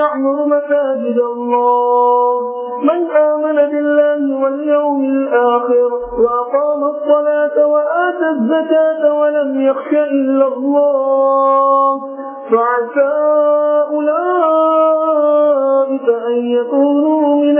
يعمر مساجد الله من آمن بالله واليوم الآخر وأقام الصلاة وآتى الزكاة ولم يخش إلا الله فعسى أولئك أن يكونوا من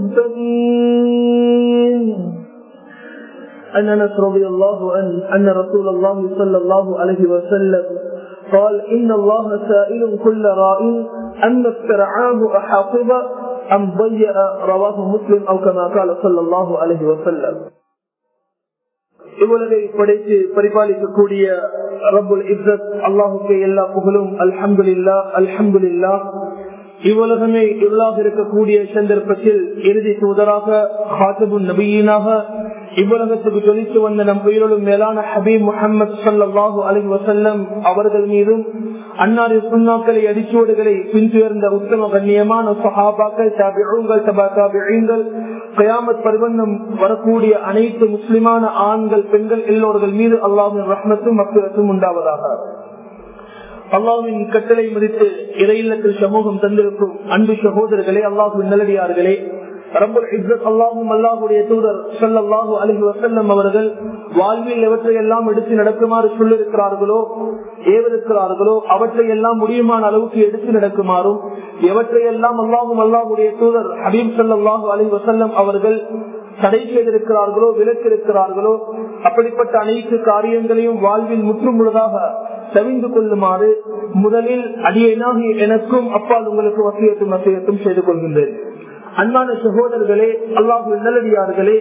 المهتدين عن انس رضي الله عنه ان رسول الله صلى الله عليه وسلم قال ان الله سائل كل راء اما استرعاه احاطب ام ضيع رواه مسلم او كما قال صلى الله عليه وسلم இவ்வுலகை படைத்து பரிபாலிக்கக்கூடிய ரபுல் இஸ்ஸத் அல்லாஹுக்கு எல்லா புகழும் அல்ஹம்துலில்லா அல்ஹம்துலில்லா இவ்வுலகமே இல்லாக இருக்கக்கூடிய சந்தர்ப்பத்தில் இறுதி தூதராக ஹாசபு நபியீனாக இவ்வுலகத்துக்கு ஜொலித்து வந்த நம் உயிரோடும் மேலான ஹபீப் முகமது சல்லாஹூ அலி வசல்லம் அவர்கள் மீதும் அன்னாரி சுண்ணாக்களை அடிச்சுவடுகளை பின்துயர்ந்த உத்தம கண்ணியமான சஹாபாக்கள் தாபிகள் தபா தாபிகள் கயாமத் பருவந்தம் வரக்கூடிய அனைத்து முஸ்லிமான ஆண்கள் பெண்கள் எல்லோர்கள் மீது அல்லாஹின் ரஹ்மத்தும் மக்களுக்கும் உண்டாவதாக அல்லாவின் கட்டளை மதித்து இறையில்லத்தில் சமூகம் தந்திருக்கும் அன்பு சகோதரர்களே அல்லாஹுவின் நல்லடியார்களே அல்லாஹும் அல்லாஹுடைய தூதர் சொல்லல்லாஹு அலஹி வசல்லம் அவர்கள் வாழ்வில் எவற்றை எல்லாம் எடுத்து நடக்குமாறு சொல்லிருக்கிறார்களோ ஏவருக்கிறார்களோ அவற்றை எல்லாம் முடியுமான அளவுக்கு எடுத்து நடக்குமாறும் எவற்றை எல்லாம் அல்லாஹும் அல்லாஹுடைய தூதர் ஹபீப் சல்லாஹூ அலி வசல்லம் அவர்கள் தடை செய்திருக்கிறார்களோ விலக்கிருக்கிறார்களோ அப்படிப்பட்ட அனைத்து காரியங்களையும் வாழ்வில் முற்றும் முழுதாக தவிந்து கொள்ளுமாறு முதலில் அடியனாகி எனக்கும் அப்பால் உங்களுக்கு வசியத்தும் வசியத்தும் செய்து கொள்கின்றேன் அன்பான சகோதரர்களே அல்லாஹு நல்லடியார்களே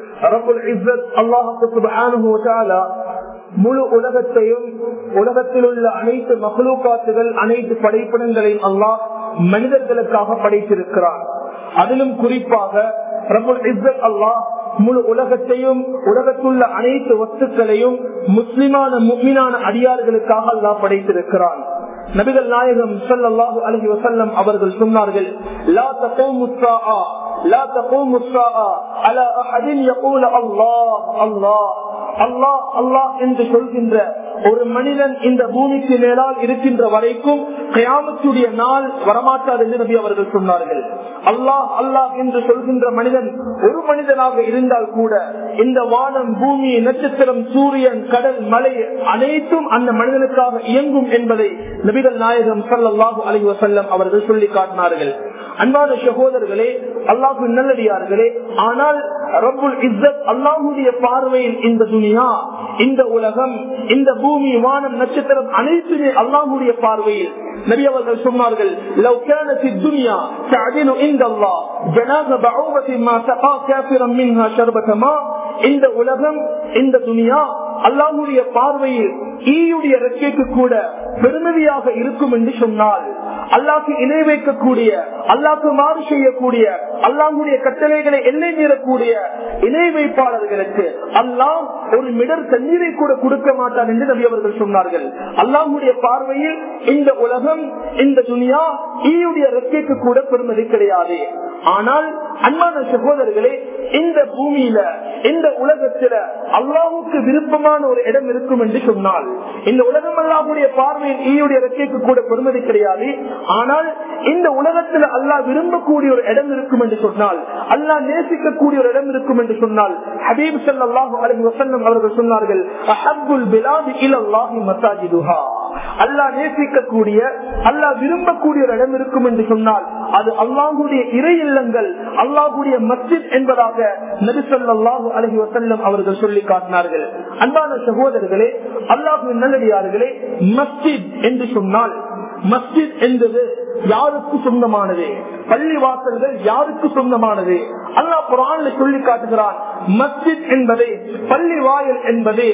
அல்லாஹு முழு உலகத்தையும் உலகத்தில் உள்ள அனைத்து மகளூக்காத்துகள் அனைத்து படைப்பிடங்களையும் அல்லாஹ் மனிதர்களுக்காக படைத்திருக்கிறார் அதிலும் குறிப்பாக ரபுல் இஸ்ஸத் அல்லாஹ் முழு உலகத்தையும் உலகத்துள்ள அனைத்து வஸ்துக்களையும் முஸ்லிமான முக்மினான அடியார்களுக்காக அல்லாஹ் படைத்திருக்கிறான் நபிகள் நாயகம் ஸல்லல்லாஹு அலைஹி வஸல்லம் அவர்கள் சொன்னார்கள் லா தகூமு ஸாஆ லா தகூமு ஸாஆ அலா அஹதின் யகூல அல்லாஹ் அல்லாஹ் அல்லாஹ் அல்லாஹ் என்று சொல்கின்ற ஒரு மனிதன் இந்த பூமிக்கு மேலால் இருக்கின்ற வரைக்கும் கயாமத்துடைய நாள் வரமாட்டார் என்று நபி அவர்கள் சொன்னார்கள் அல்லாஹ் அல்லாஹ் என்று சொல்கின்ற மனிதன் ஒரு மனிதனாக இருந்தால் கூட இந்த வானம் பூமி நட்சத்திரம் சூரியன் கடல் மலை அனைத்தும் அந்த மனிதனுக்காக இயங்கும் என்பதை நபிகள் நாயகம் சல்லாஹூ அலி வசல்லம் அவர்கள் சொல்லி காட்டினார்கள் அன்பான சகோதரர்களே அல்லாஹு நல்லடியார்களே ஆனால் ரபுல் இஸ்ஸத் அல்லாஹுடைய பார்வையில் இந்த துனியா இந்த உலகம் இந்த பூமி வானம் நட்சத்திரம் அனைத்துமே அல்லாஹுடைய பார்வையில் நபி அவர்கள் சொன்னார்கள் لو كانت الدنيا تعدل عند الله جناح بعوضة ما سقى كافرا منها شربة ماء இந்த உலகம் இந்த துனியா அல்லாஹுடைய பார்வையில் ஈயுடைய ரெக்கைக்கு கூட பெருமதியாக இருக்கும் என்று சொன்னால் அல்லாக்கு இணை வைக்கக்கூடிய அல்லாக்கு மாறு செய்யக்கூடிய அல்லாஹுடைய கட்டளைகளை எல்லை மீறக்கூடிய இணை வைப்பாளர்களுக்கு அல்லாஹ் ஒரு மிடர் தண்ணீரை கூட கொடுக்க மாட்டான் என்று நபி அவர்கள் சொன்னார்கள் அல்லாஹுடைய பார்வையில் இந்த உலகம் இந்த துனியா ஈயுடைய ரெக்கைக்கு கூட பெருமதி கிடையாது ஆனால் அன்பான சகோதரர்களே இந்த பூமியில இந்த உலகத்துல அல்லாஹுக்கு விருப்பமான ஒரு இடம் இருக்கும் என்று சொன்னால் இந்த உலகம் அல்லாஹுடைய பார்வையில் ஈயுடைய ரெக்கைக்கு கூட பெருமதி கிடையாது ஆனால் இந்த உலகத்துல அல்லாஹ் விரும்பக்கூடிய ஒரு இடம் இருக்கும் என்று சொன்னால் அல்லாஹ் நேசிக்கக்கூடிய ஒரு இடம் இருக்கும் என்று சொன்னால் ஹபீப் சல்லாஹூ அலி வசல்லம் அவர்கள் சொன்னார்கள் அஹபுல் பிலாதி இலல்லாஹி மசாஜிதுஹா அல்லாஹ் நேசிக்கக்கூடிய அல்லாஹ் விரும்பக்கூடிய ஒரு இடம் இருக்கும் என்று சொன்னால் அது அல்லாஹுடைய இறை இல்லங்கள் அல்லாஹுடைய மஸ்ஜித் என்பதாக நபிசல்லாஹு அலஹி வசல்லம் அவர்கள் சொல்லி காட்டினார்கள் அன்பான சகோதரர்களே அல்லாஹு நல்லடியார்களே மஸ்ஜித் என்று சொன்னால் மஸ்ஜித் என்பது யாருக்கு சொந்தமானது பள்ளி வாசல்கள் யாருக்கு சொந்தமானது அல்லாஹ் குரான்ல சொல்லி காட்டுகிறான் மஸ்ஜித் என்பது பள்ளி வாயல் என்பது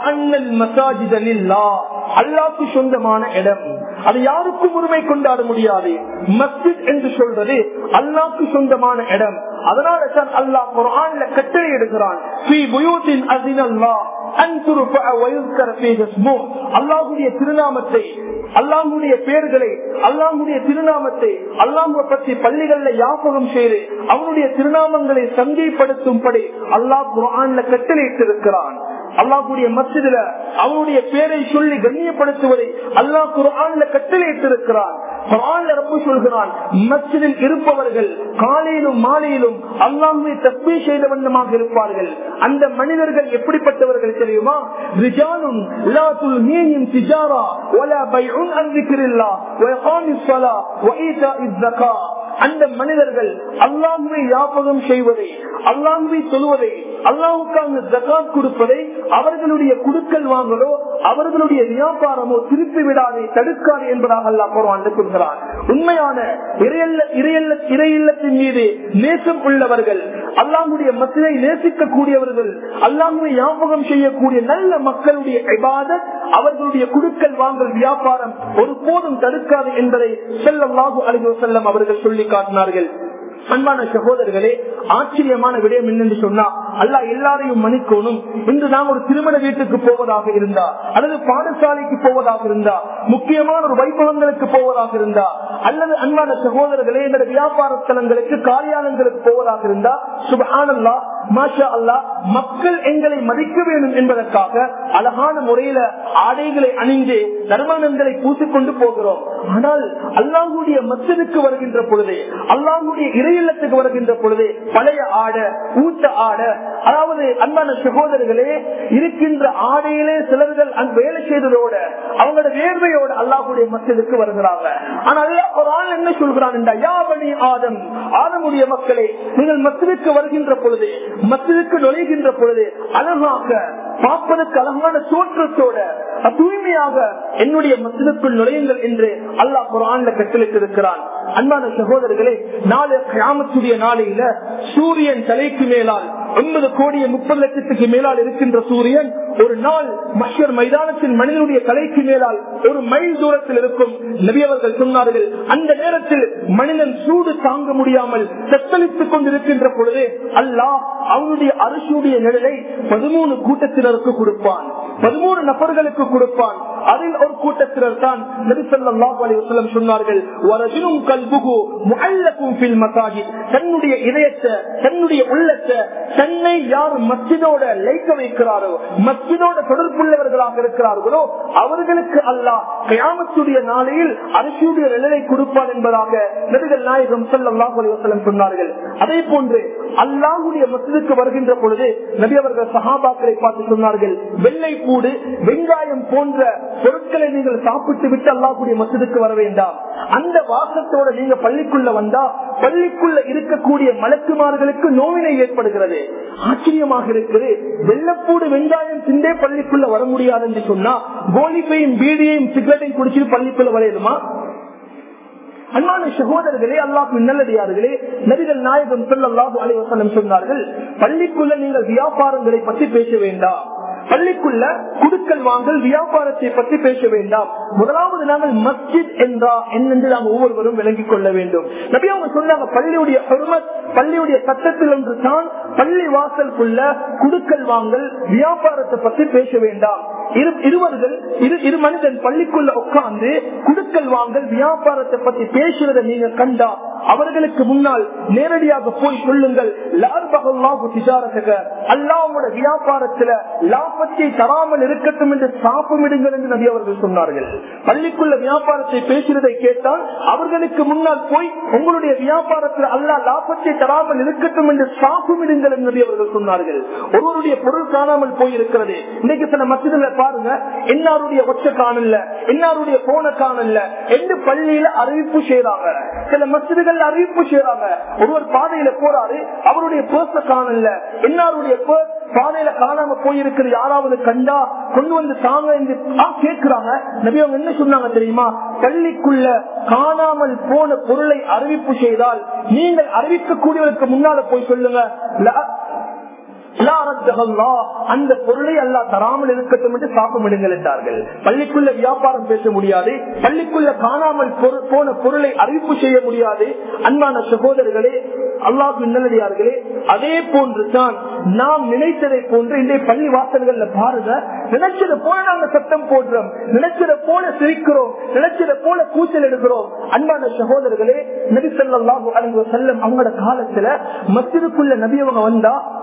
அல்லாக்கு சொந்தமான இடம் அது யாருக்கும் உரிமை கொண்டாட முடியாது மஸ்ஜித் என்று சொல்றது அல்லாக்கு சொந்தமான இடம் அதனால தான் அல்லாஹ் குரான்ல கட்டளை எடுக்கிறான் அல்லாஹுடைய திருநாமத்தை அல்லாஹுடைய பெயர்களை அல்லாஹுடைய திருநாமத்தை அல்லாஹுவ பற்றி பள்ளிகள்ல யாபகம் செய்து அவனுடைய திருநாமங்களை சந்தைப்படுத்தும்படி அல்லாஹ் குரான்ல கட்டளையிட்டிருக்கிறான் அல்லாஹுடைய மசிதில அவனுடைய பேரை சொல்லி கண்ணியப்படுத்துவதை அல்லாஹ் குரான்ல கட்டளையிட்டிருக்கிறான் குரான்ல ரப்பு சொல்கிறான் மஸ்ஜிதில் இருப்பவர்கள் காலையிலும் மாலையிலும் அல்லாஹுவை தப்பி செய்த வண்ணமாக இருப்பார்கள் அந்த மனிதர்கள் எப்படிப்பட்டவர்கள் தெரியுமா ரிஜாலும் லா துல்ஹீஹிம் திஜாரா வலா பைஉன் அன் ذிக்ரில்லாஹ் வஇகாமிஸ் ஸலாஹ் வஈதாஇஸ் ஸகாத் அந்த மனிதர்கள் அல்லாஹுவை ஞாபகம் செய்வதை அல்லாஹுவை சொல்வதை அல்லாஹுக்காக ஜகாத் கொடுப்பதை அவர்களுடைய குடுக்கல் வாங்கலோ அவர்களுடைய வியாபாரமோ திருப்பி விடாதே தடுக்காது என்பதாக அல்லாஹ் குர்ஆன் சொல்கிறார் உண்மையான இறையல்ல இறையல்ல இறையில்லத்தின் மீது நேசம் உள்ளவர்கள் அல்லாஹுடைய மக்களை நேசிக்க கூடியவர்கள் அல்லாஹுவை ஞாபகம் செய்யக்கூடிய நல்ல மக்களுடைய இபாதத் அவர்களுடைய குடுக்கல் வாங்கல் வியாபாரம் ஒருபோதும் தடுக்காது என்பதை செல்லல்லாஹு அலைஹி வஸல்லம் அவர்கள் சொல்லி காட்டினார்கள் அன்பான சகோதரர்களே ஆச்சரியமான விடயம் என்னென்று சொன்னா அல்லா எல்லாரையும் மன்னிக்கணும் இன்று நாம் ஒரு திருமண வீட்டுக்கு போவதாக இருந்தா அல்லது பாடசாலைக்கு போவதாக இருந்தா முக்கியமான ஒரு வைபவங்களுக்கு போவதாக இருந்தா அல்லது அன்பான சகோதரர்களே எங்களுடைய வியாபார ஸ்தலங்களுக்கு காரியாலயங்களுக்கு போவதாக இருந்தா சுபஹானல்லா மாஷா அல்லா மக்கள் எங்களை மதிக்க வேண்டும் என்பதற்காக அழகான முறையில ஆடைகளை அணிந்து நறுமணங்களை பூசிக்கொண்டு போகிறோம் ஆனால் அல்லாஹுடைய மச்சனுக்கு வருகின்ற பொழுது அல்லாஹுடைய இறையில்லத்துக்கு வருகின்ற பொழுது பழைய ஆடை ஊட்ட ஆடை அதாவது அன்பான சகோதரர்களே இருக்கின்ற ஆடையிலே சிலர்கள் அந்த வேலை செய்ததோட அவங்களோட வேர்வையோட அல்லாஹுடைய மச்சனுக்கு வருகிறாங்க ஆனா அல்லாஹ் ஒரு ஆள் என்ன சொல்கிறான் என்றா யாவணி ஆதம் ஆதமுடைய மக்களே நீங்கள் மஸ்ஜிதுக்கு வருகின்ற பொழுது மஸ்ஜிதுக்கு நுழைகின்ற பொழுது அழகாக பார்ப்பதற்கு அழகான தோற்றத்தோட தூய்மையாக என்னுடைய மஸ்ஜிதுக்குள் நுழையுங்கள் என்று அல்லாஹ் குரான்ல கட்டளிட்டிருக்கிறான் அன்பான சகோதரர்களே நாளை கிராமத்துடைய நாளையில சூரியன் தலைக்கு மேலால் ஒன்பது கோடிய முப்பது லட்சத்துக்கு மேலால் இருக்கின்ற சூரியன் ஒரு நாள் மஷர் மைதானத்தில் மனிதனுடைய தலைக்கு மேலால் ஒரு மைல் தூரத்தில் இருக்கும் நபியவர்கள் சொன்னார்கள் அந்த நேரத்தில் மனிதன் சூடு தாங்க முடியாமல் செத்தளித்துக் கொண்டிருக்கின்ற பொழுது அல்லாஹ் அவனுடைய அரசுடைய நிழலை பதிமூணு கூட்டத்தினருக்கு கொடுப்பான் பதிமூணு நபர்களுக்கு கொடுப்பான் அதில் ஒரு கூட்டத்தினர் தான் நபிசல்லாஹ் அலிவசல்லம் சொன்னார்கள் வரஜினும் கல்புகு முஅல்லகும் ஃபில் மசாஜித் தன்னுடைய இதயத்தை தன்னுடைய உள்ளத்தை தன்னை யார் மஸ்ஜிதோட லைக்க வைக்கிறாரோ மஸ்ஜிதோட தொடர்புள்ளவர்களாக இருக்கிறார்களோ அவர்களுக்கு அல்லாஹ் கயாமத்துடைய நாளையில் அரசியுடைய நிழலை கொடுப்பார் என்பதாக நபிகள் நாயகம் சல்லாஹ் அலிவசல்லம் சொன்னார்கள் அதே போன்று அல்லாஹுடைய மஸ்ஜிதுக்கு வருகின்ற பொழுது நபி அவர்கள் சஹாபாக்களை பார்த்து சொன்னார்கள் வெள்ளை பூடு வெங்காயம் போன்ற பொருட்களை நீங்கள் சாப்பிட்டு விட்டு அல்லாஹுடைய மசிதுக்கு வர வேண்டாம் அந்த வாசத்தோட நீங்க பள்ளிக்குள்ள வந்தா பள்ளிக்குள்ள இருக்கக்கூடிய மலக்குமார்களுக்கு நோவினை ஏற்படுகிறது ஆச்சரியமாக இருக்குது வெள்ளப்பூடு வெங்காயம் திண்டே பள்ளிக்குள்ள வர முடியாது என்று சொன்னா கோலிப்பையும் பீடியையும் சிகரெட்டையும் குடிச்சிட்டு பள்ளிக்குள்ள வரையுமா அன்பான சகோதரர்களே அல்லாஹு நல்லடியார்களே நபிகள் நாயகம் சொல்லல்லாஹு அலைவசனம் சொன்னார்கள் பள்ளிக்குள்ள நீங்கள் வியாபாரங்களை பற்றி பேச வேண்டாம் பள்ளிக்குள்ள குடுக்கல் வாங்கல் வியாபாரத்தை பற்றி பேச வேண்டாம் முதலாவது நாங்கள் மஸ்ஜித் என்றா என்னென்று நாம் ஒவ்வொருவரும் விளங்கிக் கொள்ள வேண்டும் நபி அவங்க சொன்னாங்க பள்ளியுடைய ஹெர்மத் பள்ளியுடைய சட்டத்தில் ஒன்று தான் பள்ளி வாசலுக்குள்ள குடுக்கல் வாங்கல் வியாபாரத்தை பற்றி பேச வேண்டாம் இருவர்கள் இரு இரு மனிதன் பள்ளிக்குள்ள உட்கார்ந்து குடுக்கல் வாங்கல் வியாபாரத்தை பத்தி பேசுறதை நீங்க கண்டா அவர்களுக்கு முன்னால் நேரடியாக போய் சொல்லுங்கள் அல்லாவோட வியாபாரத்துல லாபத்தை தராமல் இருக்கட்டும் என்று சாப்பமிடுங்கள் என்று நபி அவர்கள் சொன்னார்கள் பள்ளிக்குள்ள வியாபாரத்தை பேசுறதை கேட்டால் அவர்களுக்கு முன்னால் போய் உங்களுடைய வியாபாரத்தில் அல்லா லாபத்தை தராமல் இருக்கட்டும் என்று சாப்பமிடுங்கள் என்று நபி அவர்கள் சொன்னார்கள் ஒருவருடைய பொருள் காணாமல் போயிருக்கிறது இன்னைக்கு சில மசிதில பாருங்க என்னாருடைய ஒற்ற காணல என்னாருடைய போன காணல என்று பள்ளியில அறிவிப்பு செய்யறாங்க சில மசிதிகள் அறிவிப்பு செய்யறாங்க ஒருவர் பாதையில போறாரு அவருடைய பேர்ஸ காணல என்னாருடைய பேர்ஸ் பாதையில காணாம போயிருக்கிற யாராவது கண்டா கொண்டு வந்து தாங்க என்று கேட்கிறாங்க நபி அவங்க என்ன சொன்னாங்க தெரியுமா பள்ளிக்குள்ள காணாமல் போன பொருளை அறிவிப்பு செய்தால் நீங்கள் அறிவிக்கக்கூடியவருக்கு முன்னால போய் சொல்லுங்க அந்த பொருளை அல்லா தராமல் இருக்கட்டும் என்று சாப்பமிடுங்கள் என்றார்கள் பள்ளிக்குள்ள வியாபாரம் பேச முடியாது பள்ளிக்குள்ள காணாமல் போன பொருளை அறிவிப்பு செய்ய முடியாது அன்பான சகோதரர்களே அல்லாஹு நல்லடியார்களே அதே போன்று தான் நாம் நினைத்ததை போன்று இன்றைய பள்ளி வாசல்கள்ல பாருங்க நினைச்சதை போல நாங்க சத்தம் போடுறோம் நினைச்சதை போல சிரிக்கிறோம் நினைச்சதை போல கூச்சல் எடுக்கிறோம் அன்பான சகோதரர்களே நபி சொல்லாஹு அலைவ செல்லம் அவங்களோட காலத்துல மசிதுக்குள்ள நபி அவங்க வந்தா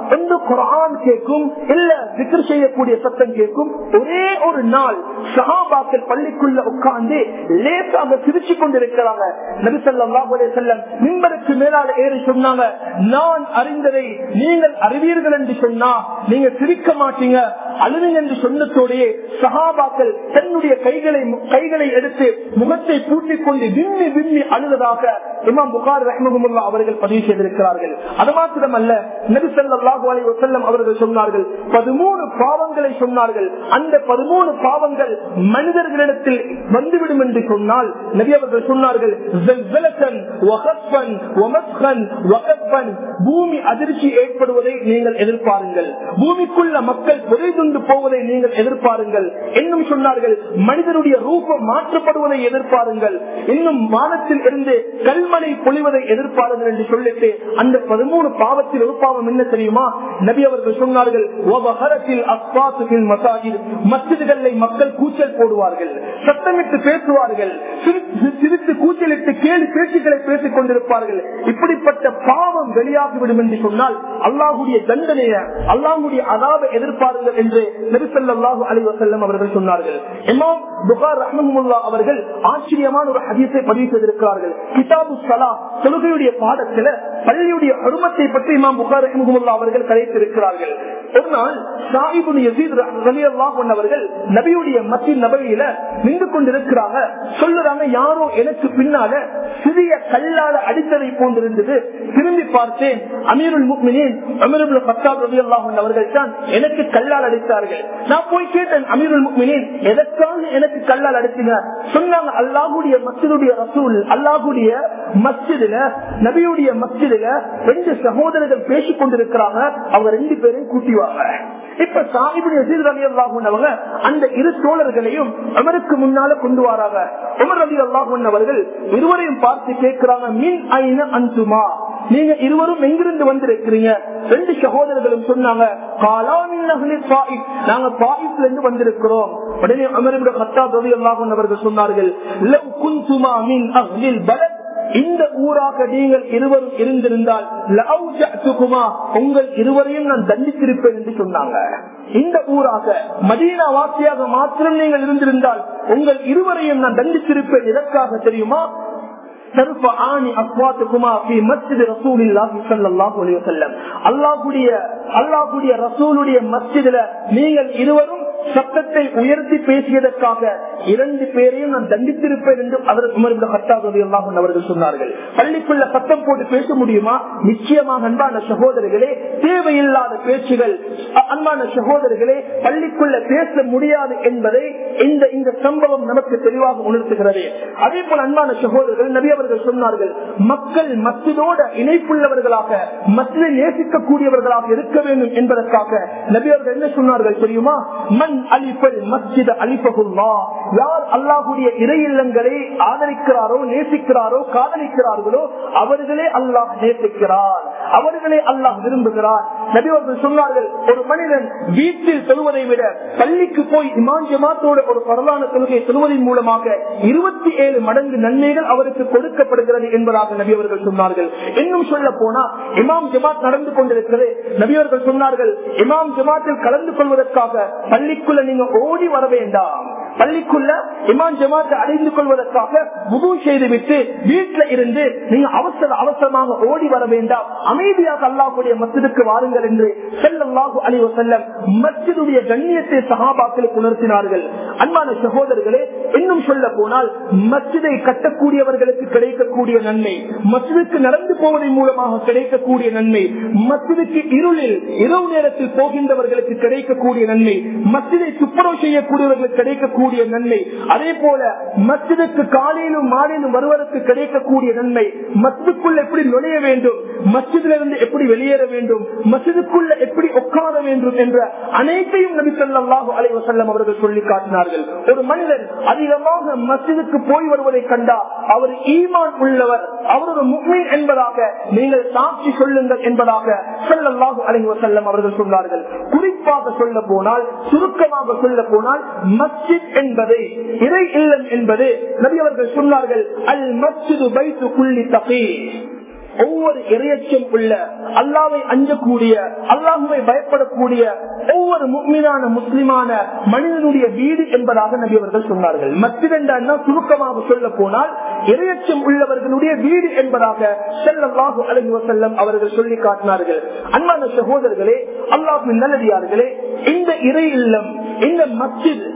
ஒன்று குரான் கேட்கும் இல்ல விக்கர் செய்யக்கூடிய சத்தம் கேட்கும் ஒரே ஒரு நாள் சஹாபாக்கள் பள்ளிக்குள்ள உட்கார்ந்து லேசாக சிரிச்சு கொண்டிருக்கிறாங்க நபிசல்லாஹு செல்லம் மின்பருக்கு மேலால ஏறி சொன்னாங்க நான் அறிந்ததை நீங்கள் அறிவீர்கள் என்று சொன்னா நீங்க சிரிக்க மாட்டீங்க அழுவீங்க என்று சொன்னதோடையே சஹாபாக்கள் தன்னுடைய கைகளை கைகளை எடுத்து முகத்தை பூட்டிக் கொண்டு விம்மி விம்மி அழுததாக இமாம் புகார் ரஹ்மகுல்லா அவர்கள் பதிவு செய்திருக்கிறார்கள் அது மாத்திரமல்ல நபி ஸல்லல்லாஹு அலைஹி வஸல்லம் அவர்கள் சொன்னார்கள் பதிமூணு பாவங்களை சொன்னார்கள் அந்த பதிமூணு பாவங்கள் மனிதர்களிடத்தில் வந்துவிடும் என்று சொன்னால் நபி அவர்கள் சொன்னார்கள் "ஜல்சலத்தன், வகஃபன், வமஸ்கன், வகஃபன்." பூமி அதிர்ச்சி ஏற்படுவதை நீங்கள் எதிர்பாருங்கள் பூமிக்குள்ள மக்கள் புதை துண்டு போவதை நீங்கள் எதிர்பாருங்கள் இன்னும் சொன்னார்கள் மனிதனுடைய ரூபம் மாற்றப்படுவதை எதிர்பாருங்கள் இன்னும் வானத்தில் இருந்து கல்மனை பொழிவதை எதிர்பாருங்கள் என்று சொல்லிட்டு அந்த பதிமூணு பாவத்தில் ஒரு பாவம் என்ன தெரியுமா நபி அவர்கள் சொன்னார்கள் "வபஹரத்தில் அஸ்வாத்துபில் மசாஜித்." மஸ்ஜிதுகளிலே மக்கள் கூச்சல் போடுவார்கள் சத்தமிட்டு பேசுவார்கள் சிரித்து- சிரித்து கூச்சலிட்டு கேலி பேச்சுக்களை பேசிக் கொண்டிருப்பார்கள் இப்படிப்பட்ட பாவம் வெளியாகிவிடும் என்று சொன்னால் அல்லாஹுடைய தண்டனைய அல்லாஹுடைய அதாவை எதிர்பாருங்கள் என்று நெருசல்லாஹு அலி வசல்லம் அவர்கள் சொன்னார்கள் இமாம் புகார் ரஹ்மஹமுல்லா அவர்கள் ஆச்சரியமான ஒரு ஹதீஸை பதிவு செய்திருக்கிறார்கள் கிதாபு சலா தொழுகையுடைய பாடத்துல பள்ளியுடைய அருமத்தை பற்றி இமாம் புகார் ரஹ்மஹமுல்லா அவர்கள் கலைத்திருக்கிறார்கள் ஒரு நாள் சாஹிபுன் யசீத் ரலியல்லாஹு அன்ஹு அவர்கள் நபியுடைய மத்திய நபையில நின்று கொண்டிருக்கிறாங்க சொல்லுறாங்க யாரோ எனக்கு பின்னால சிறிய கல்லால அடித்ததை போன்றிருந்தது திரும்பி பார்த்தேன் அமீருல் முக்மினின் அமீருல் பத்தாப் ரலியல்லாஹு அன்ஹு அவர்கள் தான் எனக்கு கல்லால் அடித்தார்கள் நான் போய் கேட்டேன் அமீருல் முக்மினின் எதற்காக எனக்கு கல்லால் அடித்தீங்க சொன்னாங்க அல்லாஹுடைய மஸ்ஜிதுடைய ரசூல் அல்லாஹுடைய மஸ்ஜிதுல நபியுடைய மஸ்ஜிதுல ரெண்டு சகோதரர்கள் பேசிக் கொண்டிருக்கிறாங்க அவங்க ரெண்டு பேரையும் கூட்டிவாங்க இப்ப சாஹிபுடைய அவங்க அந்த இரு தோழர்களையும் அமருக்கு முன்னால கொண்டு வராங்க உமர் அலி அல்லாஹூன் அவர்கள் இருவரையும் பார்த்து கேட்கிறாங்க மின் ஐன அந்துமா நீங்க இருவரும் எங்கிருந்து வந்திருக்கிறீங்க ரெண்டு சகோதரர்களும் சொன்னாங்க "காலாமின் அஹ்லி தாயிப்." நாங்க தாயிப்ல இருந்து வந்திருக்கிறோம் உடனே அமருடைய ஹத்தா ரவி அல்லாஹூன் அவர்கள் சொன்னார்கள் "லவ் குந்துமா மின் அஹ்லில் பலத் இந்த ஊராக நீங்கள் இருவரும் இருந்திருந்தால் லஅவ்ஜஅத்துகுமா, உங்கள் இருவரையும் நான் தண்டித்திருப்பேன் என்று சொன்னாங்க இந்த ஊராக மதீனா வாசியாக மாத்திரம் நீங்கள் இருந்திருந்தால் உங்கள் இருவரையும் நான் தண்டித்திருப்பேன் எதற்காக தெரியுமா தர்ஃபஆனி அஸ்வாத்துகுமா ஃபீ மஸ்ஜித் ரசூலில்லாஹி ஸல்லல்லாஹு அலைஹி வஸல்லம் அல்லாஹ்வுடைய அல்லாஹ்வுடைய ரசூலுடைய மஸ்ஜிதில நீங்கள் இருவரும் சத்தத்தை உயர்த்தி பேசியதற்காக இரண்டு பேரையும் நான் தண்டித்திருப்பேன் என்று அவர் உமர் இப்னு கத்தாப் ரலியல்லாஹு அன்ஹு அவர்கள் சொன்னார்கள் பள்ளிக்குள்ள சத்தம் போட்டு பேச முடியுமா நிச்சயமாக அன்பான சகோதரர்களே தேவையில்லாத பேச்சுகள் அ- அன்பான சகோதரர்களே பள்ளிக்குள்ள பேச முடியாது என்பதை இந்த இந்த சம்பவம் நமக்கு தெளிவாக உணர்த்துகிறது அதே போல அன்பான சகோதரர்கள் நபி அவர்கள் சொன்னார்கள் மக்கள் மத்தியோட இணைப்புள்ளவர்களாக மத்தியை நேசிக்கக்கூடியவர்களாக இருக்க வேண்டும் என்பதற்காக நபி அவர்கள் என்ன சொன்னார்கள் தெரியுமா மன் அலிபல் மஸ்ஜித் அலிபகுல்லா யார் அல்லாஹுடைய இறை இல்லங்களை ஆதரிக்கிறாரோ நேசிக்கிறாரோ காதலிக்கிறார்களோ அவர்களே அல்லாஹ் நேசிக்கிறார் அவர்களே அல்லாஹ் விரும்புகிறார் நபி அவர்கள் சொன்னார்கள் ஒரு மனிதன் வீட்டில் தொழுவதை விட பள்ளிக்கு போய் இமான் ஜமாத்தோட ஒரு பரவான தொழுகை தொழுவதன் மூலமாக இருபத்தி ஏழு மடங்கு நன்மைகள் அவருக்கு கொடுக்கப்படுகிறது என்பதாக நபி அவர்கள் சொன்னார்கள் இன்னும் சொல்ல போனா இமாம் ஜமாத் நடந்து கொண்டிருக்கிறது நபி அவர்கள் சொன்னார்கள் இமாம் ஜமாத்தில் கலந்து கொள்வதற்காக பள்ளிக்குள்ள நீங்க ஓடி வர வேண்டாம் பள்ளிக்குள்ள இமாம் ஜமாத்தை அடைந்து கொள்வதற்காக முது செய்துவிட்டு வீட்டுல இருந்து நீங்க அவசர அவசரமாக ஓடி வர வேண்டாம் அமைதியாக அல்லாஹுடைய மஸ்ஜிதுக்கு வாருங்கள் என்று செல்லல்லாஹு அலைஹி வஸல்லம் மஸ்ஜிதுடைய கண்ணியத்தை சஹாபாக்களுக்கு உணர்த்தினார்கள் அன்பான சகோதரர்களே இன்னும் சொல்ல போனால் மஸ்ஜிதை கட்டக்கூடியவர்களுக்கு கிடைக்கக்கூடிய நன்மை மஸ்ஜிதுக்கு நடந்து போவதன் மூலமாக கிடைக்கக்கூடிய நன்மை மஸ்ஜிதுக்கு இருளில் இரவு நேரத்தில் போகின்றவர்களுக்கு கிடைக்கக்கூடிய நன்மை மஸ்ஜிதை துப்புரவு செய்யக்கூடியவர்களுக்கு கிடைக்கக்கூடிய நன்மை அதே போல மஸ்ஜிதுக்கு காலையிலும் மாலையிலும் வருவதற்கு கிடைக்கக்கூடிய நன்மை மஸ்ஜிதுக்குள்ள எப்படி நுழைய வேண்டும் மஸ்ஜிதிலிருந்து இருந்து எப்படி வெளியேற வேண்டும் மஸ்ஜிதுக்குள்ள எப்படி உட்கார வேண்டும் என்ற அனைத்தையும் நபி ஸல்லல்லாஹு அலைஹி வஸல்லம் அவர்கள் சொல்லி காட்டினார்கள் ஒரு மனிதன் அதிகமாக மஸ்ஜிதுக்கு போய் வருவதை கண்டா அவர் ஈமான் உள்ளவர் அவர் ஒரு முக்மீன் என்பதாக நீங்கள் சாட்சி சொல்லுங்கள் என்பதாக ஸல்லல்லாஹு அலைஹி வஸல்லம் அவர்கள் சொன்னார்கள் குறிப்பாக சொல்ல போனால் சுருக்கமாக சொல்ல போனால் மஸ்ஜித் என்பதை இறை இல்லம் என்பது நபி அவர்கள் சொன்னார்கள் அல் மஸ்ஜிது பைத்து குள்ளி தகி ஒவ்வொரு இறையச்சம் உள்ள அல்லாவை அஞ்சக்கூடிய அல்லாஹுவை பயப்படக்கூடிய ஒவ்வொரு முக்மீனான முஸ்லிமான மனிதனுடைய வீடு என்பதாக நபி அவர்கள் சொன்னார்கள் மத்திரண்டா சுருக்கமாக சொல்ல போனால் இறையச்சம் உள்ளவர்களுடைய வீடு என்பதாக செல்லல்லாஹு அலஹி வசல்லம் அவர்கள் சொல்லி காட்டினார்கள் அன்பான சகோதரர்களே அல்லாஹின் நல்லடியார்களே இந்த இறை இல்லம் இந்த மஸ்ஜித்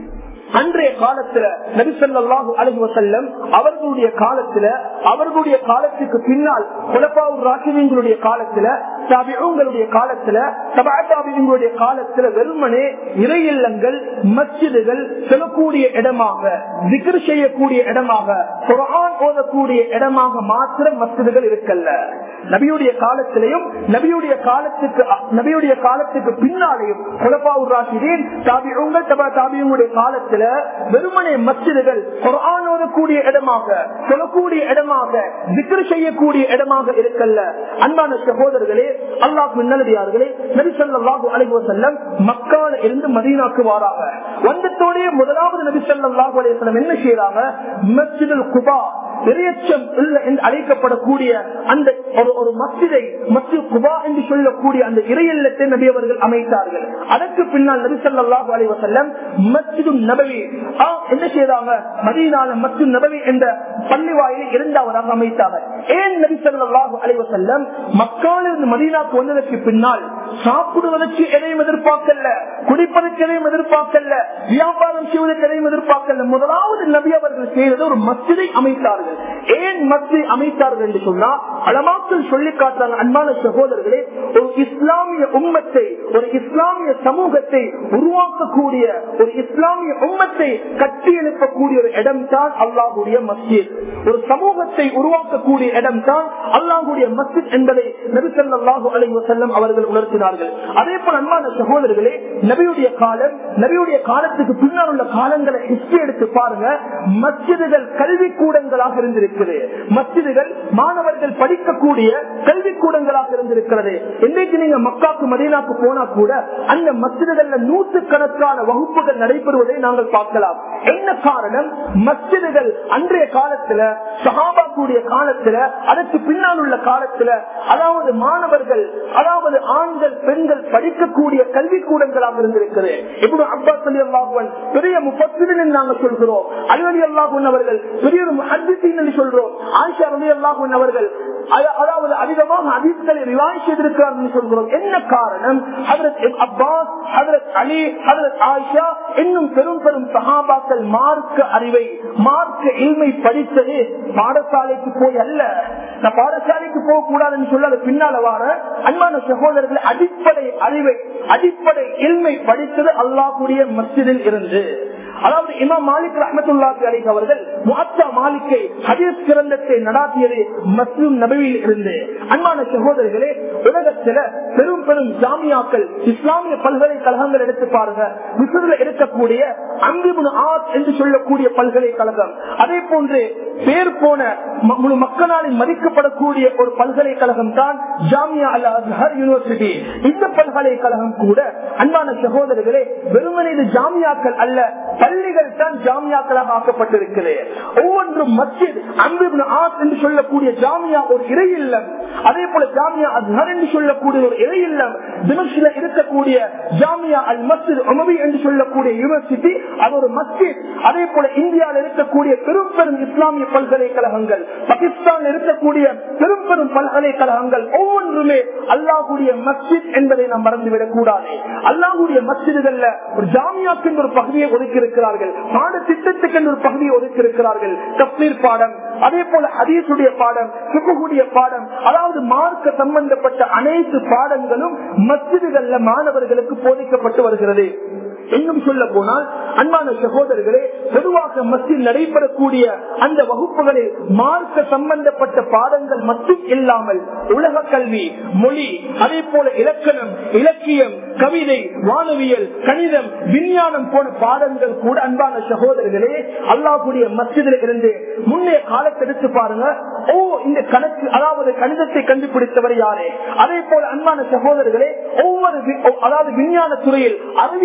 அன்றைய காலத்துல நபிசல்லாஹு அலஹி வசல்லம் அவர்களுடைய காலத்துல அவர்களுடைய காலத்துக்கு பின்னால் குலப்பாவூர் ராசிவங்களுடைய காலத்துல தாபிகளுடைய காலத்துல தபாதாபிகளுடைய காலத்துல வெறுமனே இறை இல்லங்கள் மஸ்ஜிதுகள் செல்லக்கூடிய இடமாக திக்ர் செய்யக்கூடிய இடமாக குரான் ஓதக்கூடிய இடமாக மாத்திரம் மஸ்ஜிதுகள் இருக்கல்ல நபியுடைய காலத்திலையும் நபியுடைய காலத்துக்கு நபியுடைய காலத்துக்கு பின்னாலேயும் குலப்பாவூர் ராசிதேன் தாபிகள் தபா தாபிகளுடைய காலத்துல வெறுமனே மஸ்ஜிதுகள் குரான் ஓதக்கூடிய இடமாக சொல்லக்கூடிய இடமாக திக்ரு செய்யக்கூடிய இடமாக இருக்கல்ல அன்பான சகோதரர்களே அல்லாஹ் நல்லடியார்களே நபிசல்லாஹு அலைவ செல்லம் மக்கால இருந்து மதீனாக்கு வாராங்க வந்தத்தோடைய முதலாவது நபிசல்லாஹு அலைவசல்லம் என்ன செய்யறாங்க மஸ்ஜிதுல் குபா இறையச்சம் என்று அழைக்கப்படக்கூடிய அந்த ஒரு ஒரு மஸ்ஜிதை மஸ்ஜித் குபா என்று சொல்லக்கூடிய அந்த இறையல்லத்தை நபி அவர்கள் அமைத்தார்கள் அதற்கு பின்னால் நபி சொல்லாஹு அலி வசல்லம் மஸ்ஜிது நபவி என்ன செய்தாங்க மதியனால மஸ்ஜித் நபவி என்ற பள்ளி வாயிலை இரண்டாவதாக அமைத்தாங்க ஏன் நபி சொல்லாஹு அலி வசல்லம் மக்காலிருந்து மதீனாக்கு வந்ததற்கு பின்னால் சாப்பிடுவதற்கு எதையும் எதிர்பார்க்கல குடிப்பதற்கு எதையும் எதிர்பார்க்கல வியாபாரம் செய்வதற்கு எதையும் எதிர்பார்க்கல முதலாவது நபி அவர்கள் செய்தது ஒரு மஸ்ஜிதை அமைத்தார்கள் ஏன் மஸ்ஜித் அமைத்தார்கள் என்று சொன்னா அளமாக்கள் சொல்லி காட்டுறாங்க அன்பான சகோதரர்களே ஒரு இஸ்லாமிய உம்மத்தை ஒரு இஸ்லாமிய சமூகத்தை உருவாக்கக்கூடிய ஒரு இஸ்லாமிய உம்மத்தை கட்டி எழுப்பக்கூடிய ஒரு இடம் தான் அல்லாஹுடைய மஸ்ஜித் ஒரு சமூகத்தை உருவாக்கக்கூடிய இடம் தான் அல்லாஹுடைய மஸ்ஜித் என்பதை நபிசல்லாஹு அலி வசல்லம் அவர்கள் உணர்த்தினார்கள் அதே போல அன்பான சகோதரர்களே நபியுடைய காலம் நபியுடைய காலத்துக்கு பின்னால் உள்ள காலங்களை ஹிஸ்டரி எடுத்து பாருங்க மஸ்ஜிதுகள் கல்வி கூடங்களாக இருந்திருக்கிறது மஸ்ஜிதுகள் மாணவர்கள் படிக்கக்கூடிய கல்வி கூடங்களாக இருந்திருக்கிறது இன்றைக்கு நீங்க மக்காக்கு மதீனாக்கு போனா கூட அந்த மஸ்ஜிதுகள்ல நூற்று கணக்கான வகுப்புகள் நடைபெறுவதை நாங்கள் பார்க்கலாம் என்ன காரணம் மஸ்ஜிதுகள் அன்றைய காலத்துல சகாபாக்குடைய காலத்துல அதற்கு பின்னால் உள்ள காலத்துல அதாவது மாணவர்கள் அதாவது ஆண்கள் பெண்கள் படிக்கக்கூடிய கல்வி கூடங்களாக இருந்திருக்கிறது இப்படி அப்பாஸ் அலி அல்லாஹுவன் பெரிய முப்பத்திரின் நாங்கள் சொல்கிறோம் அலி அல்லாஹுன் அவர்கள் பெரிய ஒரு முஹத்தின் என்று சொல்றோம் ஆயிஷா அலி அல்லாஹுன் அவர்கள் அதாவது அதிகமாக அதிர்களை ரிவாய் செய்திருக்கிறார் என்று சொல்கிறோம் என்ன காரணம் ஹதரத் அப்பாஸ் ஹதரத் அலி ஹதரத் ஆயிஷா இன்னும் பெரும் பெரும் சகாபாக்கள் மார்க்க அறிவை மார்க்க இல்மை படித்தது பாடசாலைக்கு போய் அல்ல நான் பாடசாலைக்கு போக கூடாதுன்னு சொல்ல அது பின்னால வார அன்பான சகோதரர்கள் அடிப்படை அறிவை அடிப்படை இல்மை படித்தது அல்லாஹுடைய மஸ்ஜிதில் இருந்து அதாவது இமாம் மாலிக் ரஹமத்துல்லாஹி அலைஹி அவர்கள் முஅத்தா மாலிக்கை ஹதீஸ் கிரந்தத்தை நடாத்தியது மஸ்ஜித் நபவியில் இருந்து அன்பான சகோதரர்களே உலகத்துல பெரும் பெரும் ஜாமியாக்கள் இஸ்லாமிய பல்கலைக்கழகங்கள் எடுத்து பாருங்க மிஸ்ரில் இருக்கக்கூடிய அம்பிபுன் ஆத் என்று சொல்லக்கூடிய பல்கலைக்கழகம் அதே போன்று பேர் போன முழு மக்களால் மதிக்கப்படக்கூடிய ஒரு பல்கலைக்கழகம் தான் ஜாமியா அல் அஸ்ஹர் யூனிவர்சிட்டி இந்த பல்கலைக்கழகம் கூட அன்பான சகோதரர்களே வெறுமனே இது ஜாமியாக்கள் அல்ல பள்ளிகள் தான் ஜாமியாக்களாக ஆக்கப்பட்டிருக்கிறது ஒவ்வொன்றும் மஸ்ஜித் அம்பிபின் ஆத் என்று சொல்லக்கூடிய ஜாமியா ஒரு இறை இல்லம் அதே போல ஜாமியா அஸ்ஹர் என்று சொல்லக்கூடிய ஒரு இறை இல்லம் தினசில இருக்கக்கூடிய ஜாமியா அல் மஸ்ஜித் உமவி என்று சொல்லக்கூடிய யூனிவர்சிட்டி அது ஒரு மஸ்ஜித் அதே போல இந்தியாவில் இருக்கக்கூடிய பெரும் பெரும் இஸ்லாமிய பல்கலைக்கழகங்கள் பாகிஸ்தான் இருக்கக்கூடிய பெரும் பெரும் பல்கலைக்கழகங்கள் ஒவ்வொன்றுமே அல்லாஹுடைய மஸ்ஜித் என்பதை நாம் மறந்துவிடக் கூடாது அல்லாஹுடைய மஸ்ஜிதுகள்ல ஒரு ஜாமியாக்கு ஒரு பகுதியை ஒதுக்கி இருக்கிறார்கள் பாடத்திட்டத்துக்கு ஒரு பகுதியை ஒதுக்கி இருக்கிறார்கள் தப்சீர் பாடம் அதே போல ஹதீசுடைய பாடம் சுகுடைய பாடம் அதாவது மார்க்க சம்பந்தப்பட்ட அனைத்து பாடங்களும் மஸ்ஜிதுகள்ல மாணவர்களுக்கு போதிக்கப்பட்டு வருகிறது இன்னும் சொல்ல போனால் அன்பான சகோதரர்களே பொதுவாக மத்தியில் நடைபெறக்கூடிய அந்த வகுப்புகளில் மார்க்க சம்பந்தப்பட்ட பாடங்கள் மட்டும் இல்லாமல் உலக கல்வி மொழி அதே போல இலக்கணம் இலக்கியம் கவிதை வானவியல் கணிதம் விஞ்ஞானம் போன பாடங்கள் கூட அன்பான சகோதரர்களே அல்லாஹுடைய மத்தியில் இருந்து முன்னே காலத்தை எடுத்து பாருங்க ஓ இந்த கணக்கு அதாவது கணிதத்தை கண்டுபிடித்தவர் யாரே அதே போல அன்பான சகோதரர்களே ஒவ்வொரு அதாவது விஞ்ஞான துறையில் அறிவியல் துறையில்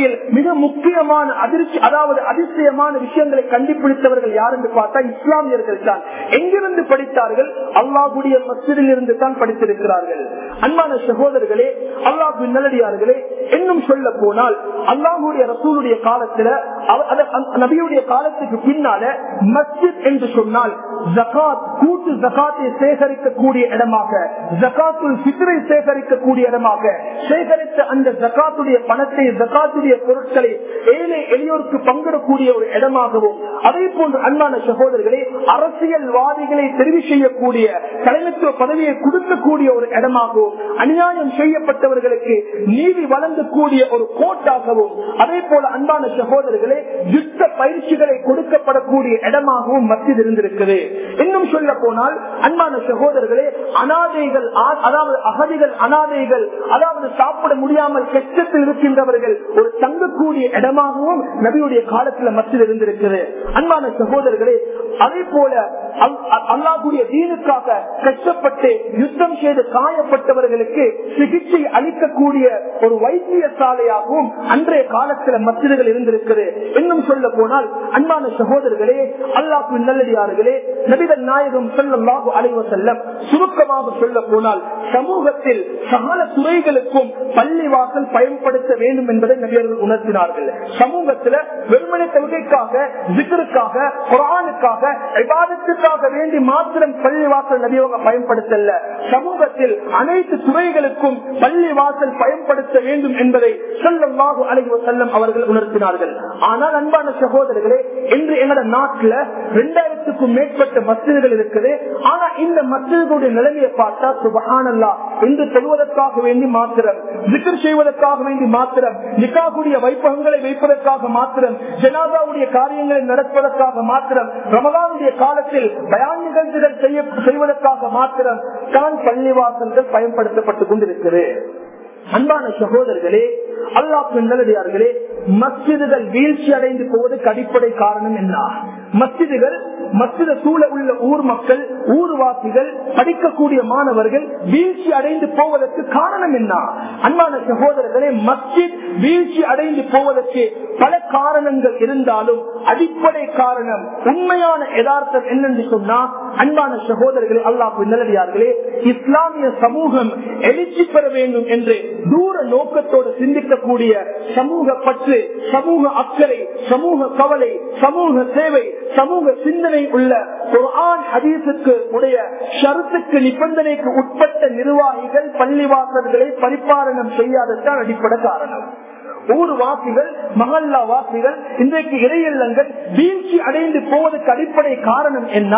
வாழ்க்கையில் மிக முக்கியமான அதிர்ச்சி அதாவது அதிசயமான விஷயங்களை கண்டுபிடித்தவர்கள் யார் என்று பார்த்தா இஸ்லாமியர்கள் தான் எங்கிருந்து படித்தார்கள் அல்லாஹுடைய மசிதில் இருந்து தான் படித்திருக்கிறார்கள் அன்பான சகோதரர்களே அல்லாஹு நல்லடியார்களே இன்னும் சொல்ல போனால் அல்லாஹுடைய ரசூலுடைய காலத்துல அவ- அத- அந்த நபியுடைய காலத்துக்கு பின்னால மஸ்ஜித் என்று சொன்னால் ஜகாத் கூட்டு ஜகாத்தை சேகரிக்கக்கூடிய இடமாக ஜகாத்துல் பித்ரை சேகரிக்கக்கூடிய இடமாக சேகரித்த அந்த ஜகாத்துடைய பணத்தை ஜகாத்துடைய பொருட்களை ஏழை எளியோருக்கு பங்கிடக்கூடிய ஒரு இடமாகவும் அதே போன்று அன்பான சகோதரர்களே அரசியல்வாதிகளை தெரிவு செய்யக்கூடிய தலைமைத்துவ பதவியை கொடுக்கக்கூடிய ஒரு இடமாகவும் அநியாயம் செய்யப்பட்டவர்களுக்கு நீதி வழங்கக்கூடிய ஒரு கோட்டாகவும் அதே போல அன்பான சகோதரர்களே யுத்த பயிற்சிகளை கொடுக்கப்படக்கூடிய இடமாகவும் மத்தியில் இருந்திருக்கிறது இன்னும் சொல்ல போனால் அன்பான சகோதரர்களே அனாதைகள் ஆ- அதாவது அகதிகள் அனாதைகள் அதாவது சாப்பிட முடியாமல் கஷ்டத்தில் இருக்கின்றவர்கள் ஒரு தங்கக்கூடிய இடமாகவும் நபியுடைய காலத்தில் மத்தியில் இருந்திருக்கிறது அன்பான சகோதரர்களே அதே போல அல்- அ- அல்லாஹ்வுடைய தீனுக்காக கஷ்டப்பட்டு யுத்தம் செய்து காயப்பட்டவர்களுக்கு சிகிச்சை அளிக்கக்கூடிய ஒரு வைத்தியசாலையாகவும் அன்றைய காலத்தில் மசிதர்கள் இருந்திருக்கிறது இன்னும் சொல்ல போனால் அன்பான சகோதரர்களே அல்லாஹு நல்லடியார்களே நபிகள் நாயகம் செல்லல்லாஹு அலைவ செல்லம் சுருக்கமாக சொல்ல போனால் சமூகத்தில் சகல துறைகளுக்கும் பள்ளிவாசல் பயன்படுத்த வேண்டும் என்பதை நபியர்கள் உணர்த்தினார்கள் சமூகத்தில் வெறுமனை தொழுகைக்காக ஜிக்கருக்காக குரானுக்காக விவாதத்துக்காக வேண்டி மாத்திரம் பள்ளிவாசல் நபியோக பயன்படுத்தல சமூகத்தில் அனைத்து துறைகளுக்கும் பள்ளிவாசல் பயன்படுத்த வேண்டும் என்பதை செல்லமாக அலைவ செல்லம் அவர்கள் உணர்த்தினார்கள் ஆனால் அன்பான சகோதரர்களே இன்று எங்களோட நாட்டில் இரண்டாயிரத்துக்கும் மேற்பட்ட மசிதர்கள் இருக்குது ஆனா இந்த மசிதர்களுடைய நிலைமையை பார்த்தா சுபஹானல்லா இன்று தொழுவதற்காக வேண்டி மாத்திரம் ஜிக்கர் செய்வதற்காக வேண்டி மாத்திரம் நிக்காவுடைய வைப்பகங்களை வைப்பதற்காக மாத்திரம் ஜனாதாவுடைய காரியங்களை நடப்பதற்காக மாத்திரம் ரமதானுடைய காலத்தில் பயான் நிகழ்ச்சிகள் செய்ய- செய்வதற்காக மாத்திரம் தான் பள்ளிவாசல்கள் பயன்படுத்தப்பட்டுக் கொண்டிருக்கிறது அன்பான சகோதரர்களே அல்லாஹ் நல்லடியார்களே மஸ்ஜிதுகள் வீழ்ச்சி அடைந்து போவதற்கு அடிப்படை காரணம் என்ன மஸ்ஜிதுகள் மஸ்ஜித சூழ உள்ள ஊர் மக்கள் ஊர்வாசிகள் படிக்கக்கூடிய மாணவர்கள் வீழ்ச்சி அடைந்து போவதற்கு காரணம் என்ன அன்பான சகோதரர்களே மஸ்ஜித் வீழ்ச்சி அடைந்து போவதற்கு பல காரணங்கள் இருந்தாலும் அடிப்படை காரணம் உண்மையான யதார்த்தம் என்னென்று சொன்னா அன்பான சகோதரர்களே அல்லாஹ் நல்லடியார்களே இஸ்லாமிய சமூகம் எழுச்சி பெற வேண்டும் என்று தூர நோக்கத்தோடு சிந்திக்கக்கூடிய சமூக பற்று சமூக அக்கறை சமூக கவலை சமூக சேவை சமூக சிந்தனை உள்ள குர்ஆன் ஹதீஸுக்கு உடைய ஷருத்துக்கு நிபந்தனைக்கு உட்பட்ட நிர்வாகிகள் பள்ளிவாசல்களை பரிபாலனம் செய்யாததான் அடிப்படை காரணம் ஊர் வாசிகள் மகல்லா வாசிகள் இன்றைக்கு இறையல்லங்கள் வீழ்ச்சி அடைந்து போவதற்கு அடிப்படை காரணம் என்ன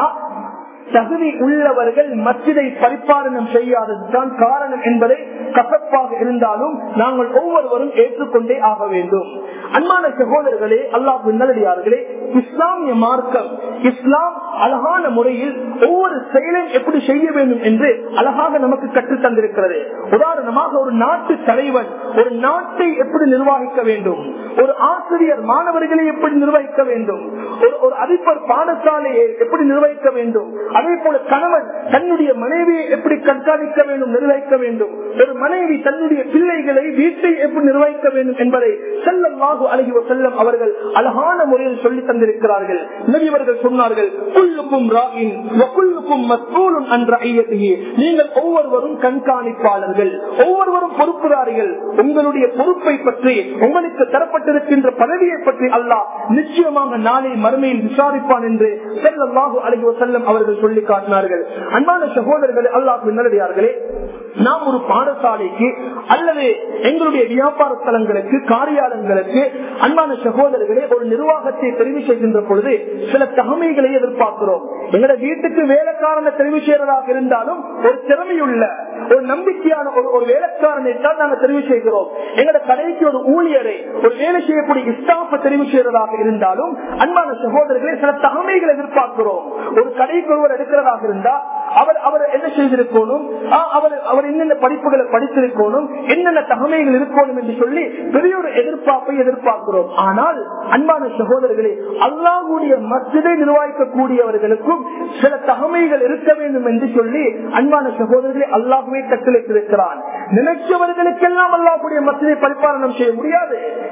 தகுதி உள்ளவர்கள் மச்சிதை பரிபாலனம் செய்யாததுதான் காரணம் என்பதை கசப்பாக இருந்தாலும் நாங்கள் ஒவ்வொருவரும் ஏற்றுக்கொண்டே ஆக வேண்டும் அன்பான சகோதரர்களே அல்லாஹ் நல்லடியார்களே இஸ்லாமிய மார்க்கம் இஸ்லாம் அழகான முறையில் ஒவ்வொரு செயலையும் எப்படி செய்ய வேண்டும் என்று அழகாக நமக்கு கற்றுத் தந்திருக்கிறது உதாரணமாக ஒரு நாட்டு தலைவன் ஒரு நாட்டை எப்படி நிர்வகிக்க வேண்டும் ஒரு ஆசிரியர் மாணவர்களை எப்படி நிர்வகிக்க வேண்டும் ஒரு ஒரு அதிபர் பாடசாலையை எப்படி நிர்வகிக்க வேண்டும் அதே போல கணவன் தன்னுடைய மனைவியை எப்படி கண்காணிக்க வேண்டும் நிர்வகிக்க வேண்டும் ஒரு மனைவி தன்னுடைய பிள்ளைகளை வீட்டை எப்படி நிர்வகிக்க வேண்டும் என்பதை செல்லம் வாகு அழகி செல்லம் அவர்கள் அழகான முறையில் சொல்லி தந்திருக்கிறார்கள் நபியவர்கள் சொன்னார்கள் குல்லுக்கும் ராயின் வகுல்லுக்கும் மஸ்ஊலுன் அன்ற ஐயத்தையே நீங்கள் ஒவ்வொருவரும் கண்காணிப்பாளர்கள் ஒவ்வொருவரும் பொறுப்புதாரிகள் உங்களுடைய பொறுப்பை பற்றி உங்களுக்கு தரப்பட்டிருக்கின்ற பதவியை பற்றி அல்லாஹ் நிச்சயமாக நாளை மறுமையில் விசாரிப்பான் என்று செல்லல்லாஹு அழகி செல்லம் அவர்கள் சொல்லி காட்டினார்கள் அன்பான சகோதரர்களே அல்லாஹ் நல்லடியார்களே நாம் ஒரு பாடசாலைக்கு அல்லது எங்களுடைய வியாபார ஸ்தலங்களுக்கு காரியாலயங்களுக்கு அன்பான சகோதரர்களே ஒரு நிர்வாகத்தை தெரிவு செய்கின்ற பொழுது சில தகமைகளை எதிர்பார்க்கிறோம் எங்களோட வீட்டுக்கு வேலைக்காரனை தெரிவு செய்யறதாக இருந்தாலும் ஒரு திறமையுள்ள ஒரு நம்பிக்கையான ஒரு ஒரு வேலைக்காரனை தான் நாங்கள் தெரிவு செய்கிறோம் எங்களோட கடைக்கு ஒரு ஊழியரை ஒரு வேலை செய்யக்கூடிய ஸ்டாஃபை தெரிவு செய்யறதாக இருந்தாலும் அன்பான சகோதரர்களே சில தகமைகளை எதிர்பார்க்கிறோம் ஒரு கடைக்கு ஒருவர் எடுக்கிறதாக இருந்தா அவர் அவர் என்ன செய்திருக்கணும் ஆ, அவர் அவர் என்னென்ன படிப்புகளை படித்திருக்கணும் என்னென்ன தகமைகள் இருக்கணும் என்று சொல்லி பெரிய ஒரு எதிர்பார்ப்பை எதிர்பார்க்கிறோம் ஆனால் அன்பான சகோதரர்களே அல்லாஹுடைய மசிதை நிர்வகிக்கக்கூடியவர்களுக்கும் சில தகமைகள் இருக்க வேண்டும் என்று சொல்லி அன்பான சகோதரர்களை அல்லாஹுவே கட்டளைத்திருக்கிறான் நினைச்சவர்களுக்கெல்லாம் அல்லாஹுடைய மசிதை பரிபாலனம் செய்ய முடியாது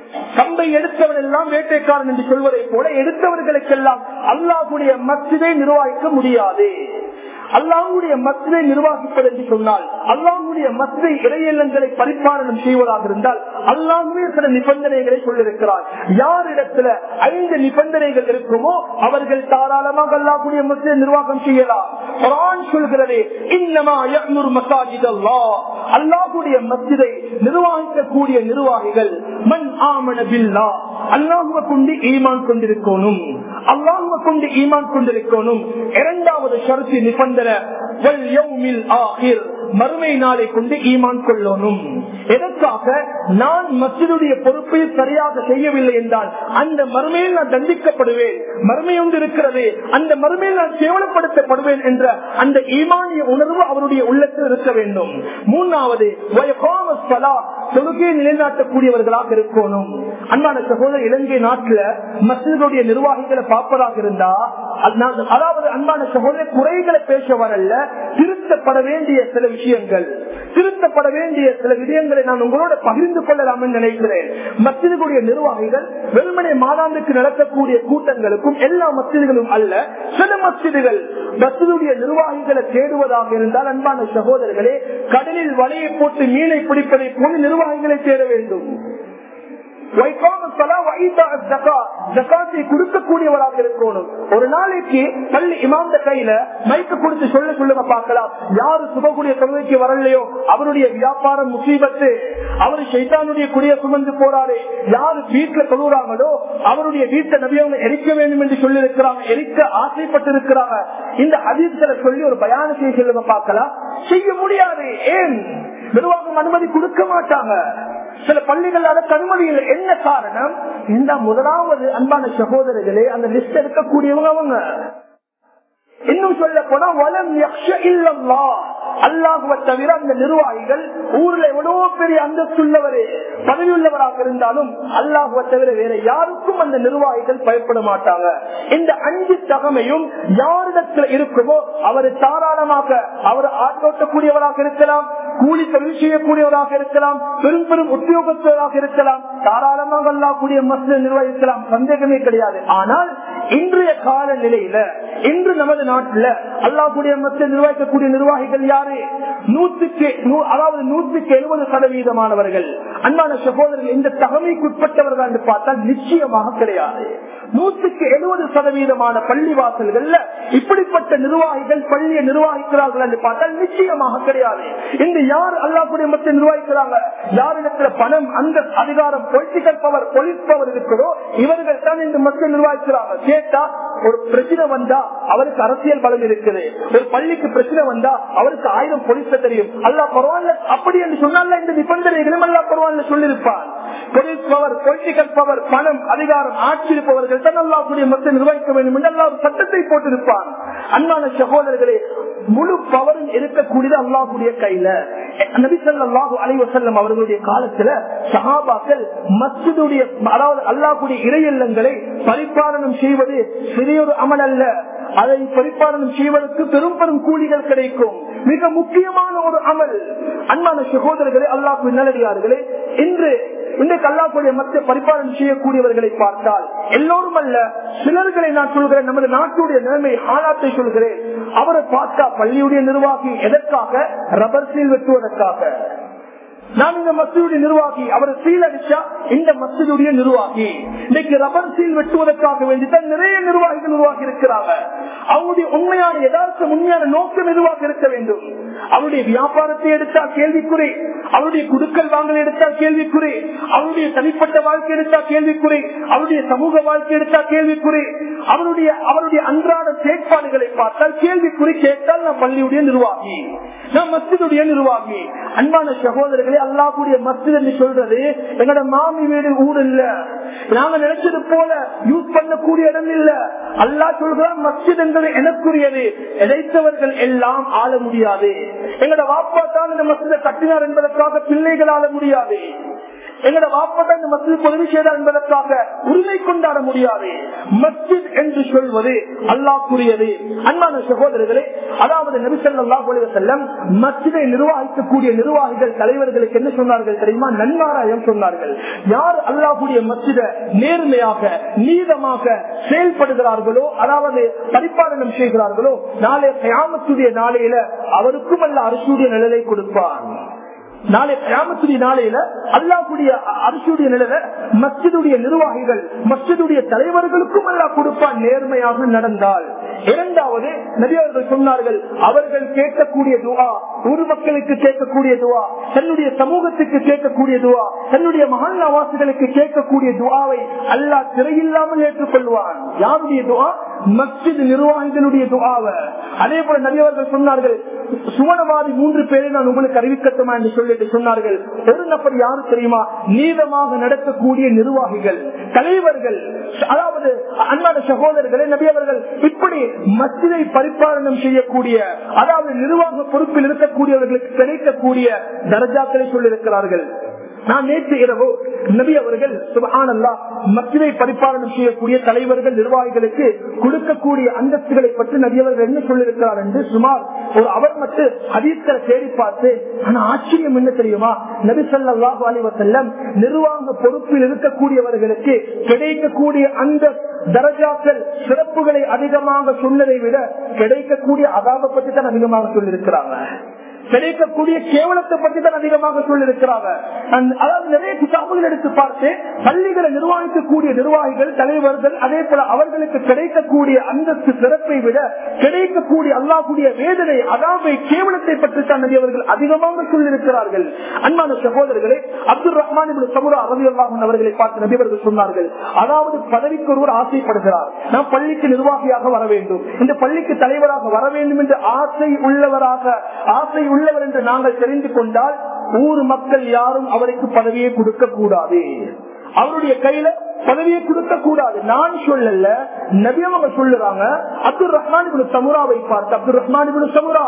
கம்பை எடுத்தவன் எல்லாம் வேட்டைக்காரன் என்று சொல்வதை போல எடுத்தவர்களுக்கெல்லாம் அல்லாஹுடைய மசிதை நிர்வகிக்க முடியாது அல்லாஹுடைய மசிதை நிர்வகிப்பது என்று சொன்னால் அல்லாஹுடைய மசிதை இறையல்லங்களை பரிபாலனம் செய்வதாக இருந்தால் அல்லாஹுவே சில நிபந்தனைகளை சொல்லிருக்கிறார் யாரிடத்துல ஐந்து நிபந்தனைகள் இருக்குமோ அவர்கள் தாராளமாக அல்லாஹுடைய மசிதை நிர்வாகம் செய்யலாம் குரான் சொல்கிறது இன்னமா யஅ்முரு மசாஜித் அல்லாஹ் அல்லாஹுடைய மஸ்ஜிதை நிர்வகிக்கக்கூடிய நிர்வாகிகள் மன் ஆமன பில்லா அல்லாஹுவ கொண்டு ஈமான் கொண்டிருக்கணும் அல்லாஹுவ கொண்டு ஈமான் கொண்டிருக்கணும் இரண்டாவது ஷரத்து நிபந்தனை வல் யௌமில் ஆகிர் மறுமை நாளை கொண்டு ஈமான் கொள்ளணும் எதற்காக நான் மஸ்ஜிதுடைய பொறுப்பை சரியாக செய்யவில்லை என்றால் அந்த மறுமையில் நான் தண்டிக்கப்படுவேன் மறுமை ஒன்று இருக்கிறது அந்த மறுமையில் நான் கேவலப்படுத்தப்படுவேன் என்ற அந்த ஈமானிய உணர்வு அவருடைய உள்ளத்தில் இருக்க வேண்டும் மூணாவது வயகாம ஸலா, தொழுகையை நிலைநாட்டக்கூடியவர்களாக இருக்கணும் அன்பான சகோதர இலங்கை நாட்டுல மசிதனுடைய நிர்வாகிகளை பார்ப்பதாக இருந்தா அது- அதாவது அன்பான சகோதர குறைகளை பேச வரல திருத்தப்பட வேண்டிய சில விஷயங்கள் திருத்தப்பட வேண்டிய சில விடயங்களை நான் உங்களோட பகிர்ந்து கொள்ளலாம் என்று நினைக்கிறேன் மசிதனுடைய நிர்வாகிகள் வெறுமனை மாதாந்துக்கு நடத்தக்கூடிய கூட்டங்களுக்கும் எல்லா மசிதிகளும் அல்ல சில மசிதிகள் மசிதுடைய நிர்வாகிகளை தேடுவதாக இருந்தால் அன்பான சகோதரர்களே கடலில் வலையை போட்டு மீனை பிடிப்பதை போல நிர்வாகிகளை தேட வேண்டும் கொடுக்கக்கூடியவராக இருக்கணும் ஒரு நாளைக்கு பள்ளி இமாந்த கையில மைக்க கொடுத்து சொல்ல சொல்லுங்க பார்க்கலாம் யாரு சுபகுடைய தொழுகைக்கு வரலையோ அவருடைய வியாபாரம் முசீபத்து அவரு சைத்தானுடைய குடிய சுமந்து போறாரு யாரு வீட்டுல தொழுறாங்களோ அவருடைய வீட்டை நபியவங்க எரிக்க வேண்டும் என்று சொல்லி இருக்கிறாங்க எரிக்க ஆசைப்பட்டு இருக்கிறாங்க இந்த அதிர்களை சொல்லி ஒரு பயான செய்ய சொல்லுங்க பார்க்கலாம் செய்ய முடியாது ஏன் நிர்வாகம் அனுமதி கொடுக்க மாட்டாங்க சில பள்ளிகள் அதற்கு அனுமதி இல்லை என்ன காரணம் இந்த முதலாவது அன்பான சகோதரர்களே அந்த லிஸ்ட் எடுக்கக்கூடியவங்க அவங்க இன்னும் சொல்ல போனா வலம் யக்ஷ இல்லல்லா அல்லாஹுவ தவிர அந்த நிர்வாகிகள் ஊர்ல எவ்வளவு பெரிய அந்தஸ்துள்ளவரே பதவி உள்ளவராக இருந்தாலும் அல்லாஹுவ தவிர வேற யாருக்கும் அந்த நிர்வாகிகள் பயப்பட மாட்டாங்க இந்த அஞ்சு தகமையும் யாரிடத்துல இருக்குமோ அவர் தாராளமாக அவர் ஆட்டோட்டக்கூடியவராக இருக்கலாம் கூலி தொழில் செய்யக்கூடியவராக இருக்கலாம் பெரும் பெரும் உத்தியோகத்தவராக இருக்கலாம் தாராளமாக அல்லாக்கூடிய மசித நிர்வகிக்கலாம் சந்தேகமே கிடையாது ஆனால் இன்றைய கால நிலையில இன்று நமது நாட்டுல அல்லாஹுடைய மசித நிர்வகிக்கக்கூடிய நிர்வாகிகள் யாரு நூற்றுக்கு நூ- அதாவது நூற்றுக்கு எழுபது சதவீதமானவர்கள் அன்பான சகோதரர்கள் இந்த தகமைக்குட்பட்டவர்கள் என்று பார்த்தால் நிச்சயமாக கிடையாது நூற்றுக்கு எழுபது சதவீதமான பள்ளி வாசல்கள்ல இப்படிப்பட்ட நிர்வாகிகள் பள்ளியை நிர்வாகிக்கிறார்கள் என்று பார்த்தால் நிச்சயமாக கிடையாது இந்த யார் அல்லா குடும்பத்தை நிர்வகிக்கிறாங்க யாரிடத்துல பணம் அந்த அதிகாரம் பொலிட்டிக்கல் பவர் பொலிஸ் பவர் இருக்கிறோ இவர்கள் தான் இந்த மக்கள் நிர்வகிக்கிறாங்க கேட்டா ஒரு பிரச்சனை வந்தா அவருக்கு அரசியல் பலம் இருக்குது ஒரு பள்ளிக்கு பிரச்சனை வந்தா அவருக்கு ஆயிரம் பொலிச தெரியும் அல்லா பரவாயில்ல அப்படி என்று சொன்னால இந்த நிபந்தனைகளும் அல்லா பரவாயில்ல சொல்லியிருப்பார் பொலிஸ் பவர் பொலிட்டிக்கல் பவர் பணம் அதிகாரம் ஆட்சி இருப்பவர்கள் தான் அல்லாஹ்வுடைய மக்களை நிர்வகிக்க வேண்டும் என்று அல்லாஹ் சட்டத்தை போட்டிருப்பார் அன்பான சகோதரர்களே முழு பவரும் இருக்கக்கூடியது அல்லாஹுடைய கையில நபி ஸல்லல்லாஹு அலைஹி வஸல்லம் அவர்களுடைய காலத்துல சஹாபாக்கள் மஸ்ஜிதுடைய அதாவது அல்லாஹ்வுடைய இறையல்லங்களை பரிபாலனம் செய்வது சிறியொரு அமல் அல்ல அதை பரிபாலனம் செய்வதற்கு பெரும் பெரும் கூலிகள் கிடைக்கும் மிக முக்கியமான ஒரு அமல் அன்பான சகோதரர்களே அல்லாஹ் நல்லடியார்களே இன்று இன்றைக்கு அல்லாஹுடைய மத்திய பரிபாலனை செய்யக்கூடியவர்களை பார்த்தால் எல்லோரும் அல்ல சிலர்களை நான் சொல்கிறேன் நமது நாட்டுடைய நிலைமை ஆளாத்தை சொல்கிறேன் அவரை பார்த்தா பள்ளியுடைய நிர்வாகி எதற்காக ரப்பர் சீல் வெட்டுவதற்காக நான் இந்த மசிதுடைய நிர்வாகி அவர் சீல் அடிச்சா இந்த மசிதுடைய நிர்வாகி இன்னைக்கு ரப்பர் சீல் வெட்டுவதற்காக வேண்டித்தான் நிறைய நிர்வாகிகள் உருவாகி இருக்கிறாங்க அவருடைய உண்மையான யதார்த்த உண்மையான நோக்கம் எதுவாக இருக்க வேண்டும் அவருடைய வியாபாரத்தை எடுத்தால் கேள்விக்குறி அவருடைய குடுக்கல் வாங்கல் எடுத்தால் கேள்விக்குறி அவருடைய தனிப்பட்ட வாழ்க்கை எடுத்தால் கேள்விக்குறி அவருடைய சமூக வாழ்க்கை எடுத்தால் கேள்விக்குறி அவருடைய அவருடைய அன்றாட செயற்பாடுகளை பார்த்தால் கேள்விக்குறி கேட்டால் நான் பள்ளியுடைய நிர்வாகி நான் மஸ்ஜிதுடைய நிர்வாகி அன்பான சகோதரர்களே அல்லாஹ்வுடைய மஸ்ஜித் என்று சொல்றது எங்களோட மாமி வீடு ஊர் இல்ல நாங்க நினைச்சது போல யூஸ் பண்ணக்கூடிய இடம் இல்ல அல்லாஹ் சொல்கிறான் மஸ்ஜித் என்பது எனக்குரியது இழைத்தவர்கள் எல்லாம் ஆள முடியாது எங்களோட வாப்பா தான் இந்த மஸ்ஜிதை கட்டினார் என்பதற்காக பிள்ளைகள் ஆள முடியாது எங்களோட வாப்பட்ட இந்த மஸ்ஜித் உதவி செய்தார் என்பதற்காக உரிமை கொண்டாட முடியாது மஸ்ஜித் என்று சொல்வது அல்லாஹ்க்குரியது அன்பான சகோதரர்களே அதாவது நபிசல்லாஹ் செல்லம் மஸ்ஜிதை நிர்வகிக்கக்கூடிய நிர்வாகிகள் தலைவர்களுக்கு என்ன சொன்னார்கள் தெரியுமா நன்மாராயம் சொன்னார்கள் யார் அல்லாஹுடைய மஸ்ஜித நேர்மையாக நீதமாக செயல்படுகிறார்களோ அதாவது பரிபாலனம் செய்கிறார்களோ நாளை கயாமத்துடைய நாளையில அவருக்கும் அல்ல அரசுடைய நிழலை கொடுப்பார் நாளை கிராமத்துடைய நாளையில அல்லாஹுடைய அரசுடைய நிலையில மஸ்ஜிதுடைய நிர்வாகிகள் மஸ்ஜிதுடைய தலைவர்களுக்கும் அல்லா கொடுப்பான் நேர்மையாக நடந்தால் இரண்டாவது நபியவர்கள் சொன்னார்கள் அவர்கள் கேட்கக்கூடிய துவா ஊர் மக்களுக்கு கேட்கக்கூடிய துவா தன்னுடைய சமூகத்துக்கு கேட்கக்கூடிய துவா தன்னுடைய மகன் நவாசிகளுக்கு கேட்கக்கூடிய துவாவை அல்லாஹ் திரையில்லாமல் ஏற்றுக்கொள்வான் யாருடைய துவா மஸ்ஜித் நிர்வாகிகளுடைய துவாவை அதே போல நபியவர்கள் சொன்னார்கள் சுவனவாதி மூன்று பேரை நான் உங்களுக்கு அறிவிக்கட்டுமா என்று சொல்லிட்டு சொன்னார்கள் ஒரு நபர் யாரு தெரியுமா நீதமாக நடக்கக்கூடிய நிர்வாகிகள் தலைவர்கள் அதாவது அன்பான சகோதரர்களே நபியவர்கள் இப்படி மஸ்ஜிதை பரிபாலனம் செய்யக்கூடிய அதாவது நிர்வாக பொறுப்பில் இருக்கக்கூடியவர்களுக்கு கிடைக்கக்கூடிய தரஜாக்களை சொல்லியிருக்கிறார்கள் நான் நேற்று இரவு நபி அவர்கள் சுபஹானல்லா மக்களை பரிபாலனம் செய்யக்கூடிய தலைவர்கள் நிர்வாகிகளுக்கு கொடுக்கக்கூடிய அந்தஸ்துகளை பற்றி நபி அவர்கள் என்ன சொல்லியிருக்கிறார் என்று சுமார் ஒரு அவர் மட்டும் அதீஸ்கரை தேடி பார்த்து ஆனா ஆச்சரியம் என்ன தெரியுமா நபி சொல்லாஹு அலிவசல்லம் நிர்வாக பொறுப்பில் இருக்கக்கூடியவர்களுக்கு கிடைக்கக்கூடிய அந்த தரஜாக்கள் சிறப்புகளை அதிகமாக சொன்னதை விட கிடைக்கக்கூடிய அதாப பற்றி தான் அதிகமாக சொல்லியிருக்கிறாங்க கிடைக்கக்கூடிய கேவலத்தை பற்றி தான் அதிகமாக சொல்லியிருக்கிறாங்க அதாவது நிறைய கிதாபுகள் எடுத்து பார்த்து பள்ளிகளை நிர்வகிக்கக்கூடிய நிர்வாகிகள் தலைவர்கள் அதே போல அவர்களுக்கு கிடைக்கக்கூடிய அந்தஸ்து சிறப்பை விட கிடைக்கக்கூடிய அல்லாஹுடைய வேதனை அதாவது கேவலத்தை பற்றி தான் அவர்கள் அதிகமாக சொல்லியிருக்கிறார்கள் அன்பான சகோதரர்களே அப்துல் ரஹ்மான் சமுரா அரபி அல்லாஹன் அவர்களை பார்த்து நபிவர்கள் சொன்னார்கள் அதாவது பதவிக்கு ஒருவர் ஆசைப்படுகிறார் நாம் பள்ளிக்கு நிர்வாகியாக வர வேண்டும் இந்த பள்ளிக்கு தலைவராக வர வேண்டும் என்று ஆசை உள்ளவராக ஆசை உள்ளவர் என்று நாங்கள் தெரிந்து கொண்டால் ஊர் மக்கள் யாரும் அவருக்கு பதவியை கொடுக்க கூடாது அவருடைய கையில பதவியை கொடுக்க கூடாது நான் சொல்லல நபியவங்க சொல்லுறாங்க அப்துல் ரஹ்மான் சமுராவை பார்த்து அப்துல் ரஹ்மான் சமுரா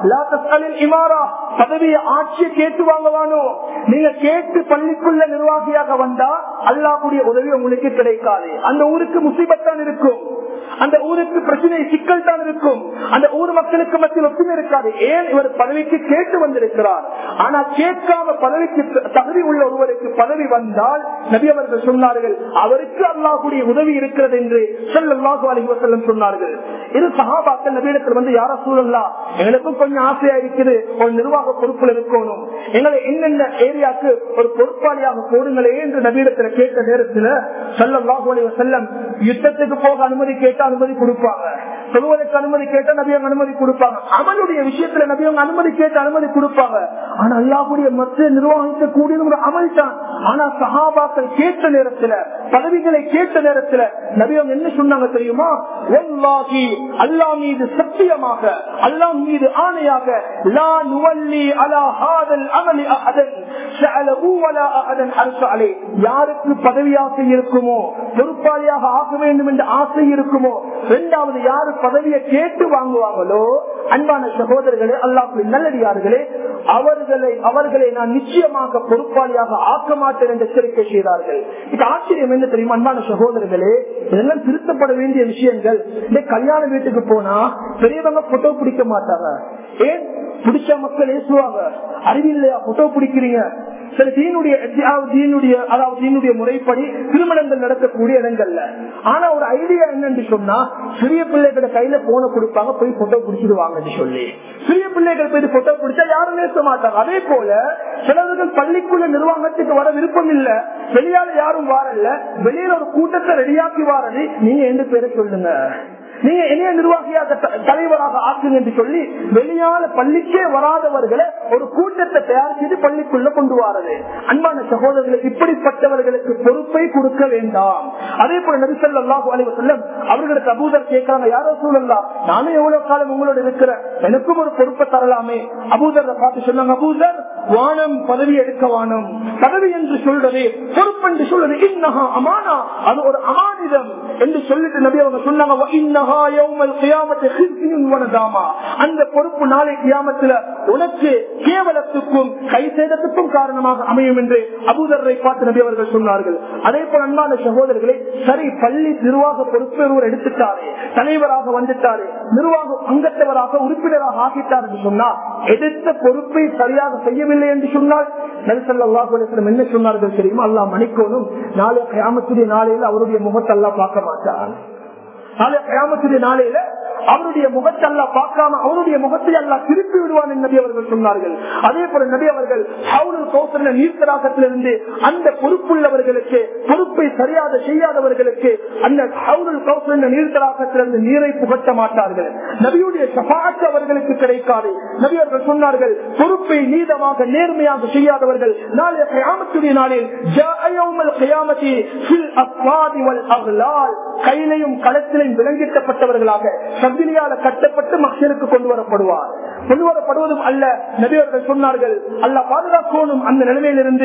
இமாரா பதவியை ஆட்சியை கேட்டு வாங்கவானோ நீங்க கேட்டு பள்ளிக்குள்ள நிர்வாகியாக வந்தா அல்லாஹுடைய உதவி உங்களுக்கு கிடைக்காது அந்த ஊருக்கு முசிபத்தான் இருக்கும் அந்த ஊருக்கு பிரச்சனை சிக்கல் தான் இருக்கும் அந்த ஊர் மக்களுக்கு மத்தியில் ஒற்றுமை இருக்காது ஏன் இவர் பதவிக்கு கேட்டு வந்திருக்கிறார் ஆனா கேட்காம பதவிக்கு தகுதி உள்ள ஒருவருக்கு பதவி வந்தால் நபி அவர்கள் சொன்னார்கள் அவருக்கு அல்லாஹுடைய உதவி இருக்கிறது என்று சொல்லல்லாஹு அலி வசல்லம் சொன்னார்கள் இது சகாபாக்கள் நபியிடத்தில் வந்து யார சூழல்லா எங்களுக்கும் கொஞ்சம் ஆசையா இருக்குது ஒரு நிர்வாக பொறுப்புல இருக்கணும் எங்களை என்னென்ன ஏரியாவுக்கு ஒரு பொறுப்பாளியாக போடுங்களே என்று நபியிடத்தில் கேட்ட நேரத்தில் சொல்லல்லாஹு அலி வசல்லம் யுத்தத்துக்கு போக அனுமதி கேட்டு அனுமதி கொடுப்பாங்க சொல்வதற்கு அனுமதி கேட்டா நபியவங்க அனுமதி கொடுப்பாங்க அமலுடைய விஷயத்துல நபியவங்க அனுமதி கேட்டு அனுமதி கொடுப்பாங்க ஆனா அல்லாஹுடைய மற்ற நிர்வாகிக்கக்கூடிய ஒரு அமல் தான் ஆனா சஹாபாக்கள் கேட்ட நேரத்துல பதவிகளை கேட்ட நேரத்துல நபியவங்க என்ன சொன்னாங்க தெரியுமா ஒல்லாகி அல்லா மீது சத்தியமாக அல்லாஹ் மீது ஆணையாக லா நுவல்லி அலா ஹாதல் அமலி அஹதன் சஅலஹு வலா அஹதன் அர்சஅலை யாருக்கு பதவி ஆசை இருக்குமோ பொறுப்பாளியாக ஆக வேண்டும் என்ற ஆசை இருக்குமோ இரண்டாவது யாரு பதவியை கேட்டு வாங்குவாங்களோ அன்பான சகோதரர்களே அல்லாஹ் நல்லடியார்களே அவர்களை அவர்களை நான் நிச்சயமாக பொறுப்பாளியாக ஆக்க மாட்டேன் என்று எச்சரிக்கை செய்தார்கள் இது ஆச்சரியம் என்ன தெரியுமா அன்பான சகோதரர்களே இதெல்லாம் திருத்தப்பட வேண்டிய விஷயங்கள் இந்த கல்யாண வீட்டுக்கு போனா பெரியவங்க போட்டோ பிடிக்க மாட்டாங்க ஏன் பிடிச்ச மக்கள் ஏசுவாங்க அறிவில்லையா போட்டோ பிடிக்கிறீங்க சில தீனுடைய தீனுடைய அதாவது தீனுடைய முறைப்படி திருமணங்கள் நடக்கக்கூடிய இடங்கள்ல ஆனா ஒரு ஐடியா என்னன்னு சொன்னா சிறிய பிள்ளைகள கையில போன கொடுப்பாங்க போய் போட்டோ பிடிச்சிடுவாங்கன்னு சொல்லி சிறிய பிள்ளைகள் போய் போட்டோ பிடிச்சா யாரும் நேச மாட்டாங்க அதே போல சிலவர்கள் பள்ளிக்குள்ள நிர்வாகத்துக்கு வர விருப்பம் இல்ல வெளியால யாரும் வாரல்ல வெளியில ஒரு கூட்டத்தை ரெடியாக்கி வாரது நீங்க எந்த பேரை சொல்லுங்க நீங்க இணைய நிர்வாகியாக தலைவராக ஆக்குங்க என்று சொல்லி வெளியால பள்ளிக்கே வராதவர்களை ஒரு கூட்டத்தை தயார் செய்து பள்ளிக்குள்ள கொண்டு வாரது அன்பான சகோதரர்களுக்கு இப்படிப்பட்டவர்களுக்கு பொறுப்பை கொடுக்க வேண்டாம் அதே போல நபிசல்லாஹு அலைவசல்லம் அவர்களுக்கு அபூதர் கேட்கிறாங்க யாரோ சூழல்லா நானும் எவ்வளவு காலம் உங்களோட இருக்கிறேன் எனக்கும் ஒரு பொறுப்பை தரலாமே அபூதர் பார்த்து சொன்னாங்க அபூதர் வானம் பதவி எடுக்க வானம் பதவி என்று சொல்றது பொறுப்பு என்று சொல்றது இன்னஹா அமானா அது ஒரு அமானிதம் என்று சொல்லிட்டு நபி அவங்க சொன்னாங்க "வ இன்னஹா யௌமல் கியாமத்தி ஹிஸ்யுன் வ நதாமா." அந்த பொறுப்பு நாளை கியாமத்துல உனக்கு கேவலத்துக்கும் கை சேதத்துக்கும் காரணமாக அமையும் என்று அபூதரை பார்த்து நபி அவர்கள் சொன்னார்கள் அதே போல அன்பான சகோதரர்களே சரி பள்ளி நிர்வாக பொறுப்பை ஒருவர் எடுத்துட்டாரே தலைவராக வந்துட்டாரே நிர்வாக அங்கத்தவராக உறுப்பினராக ஆகிட்டார் என்று சொன்னால் எதிர்த்த பொறுப்பை சரியாக செய்யவில்லை என்று சொன்னால் நரிசல்லாஹுலம் என்ன சொன்னார்கள் தெரியுமா அல்லா மணிக்கோனும் நாளை கிராமத்துடைய நாளையில் அவருடைய முகத்தை எல்லாம் பார்க்க மாட்டார் நாளை கிராமத்துடைய நாளையில அவருடைய முகத்தை அல்ல பார்க்காம அவருடைய முகத்தை அல்ல திருப்பி விடுவான் நபி அவர்கள் சொன்னார்கள் அதே போல நபி அவர்கள் ஹவுல் கௌசல நீர்த்தராக்கத்திலிருந்து அந்த பொறுப்புள்ளவர்களுக்கு பொறுப்பை சரியாக செய்யாதவர்களுக்கு அந்த ஹவுல் கௌசல நீர்த்தராக்கத்திலிருந்து நீரை புகட்ட மாட்டார்கள் நபியுடைய சபாத்து அவர்களுக்கு கிடைக்காது நபி அவர்கள் சொன்னார்கள் பொறுப்பை நீதமாக நேர்மையாக செய்யாதவர்கள் நாளைய கியாமத்துடைய நாளில் ஜாயவுமல் கியாமத்தி ஃபில் அஸ்வாதி வல் அக்லால் கையிலையும் களத்திலையும் விலங்கிட்டப்பட்டவர்களாக சங்கிலியால கட்டப்பட்டு மக்களுக்கு கொண்டு வரப்படுவார் கொண்டு வரப்படுவதும் அல்ல நபியவர்கள் சொன்னார்கள் அல்ல பாதுகாக்கணும் அந்த நிலைமையிலிருந்து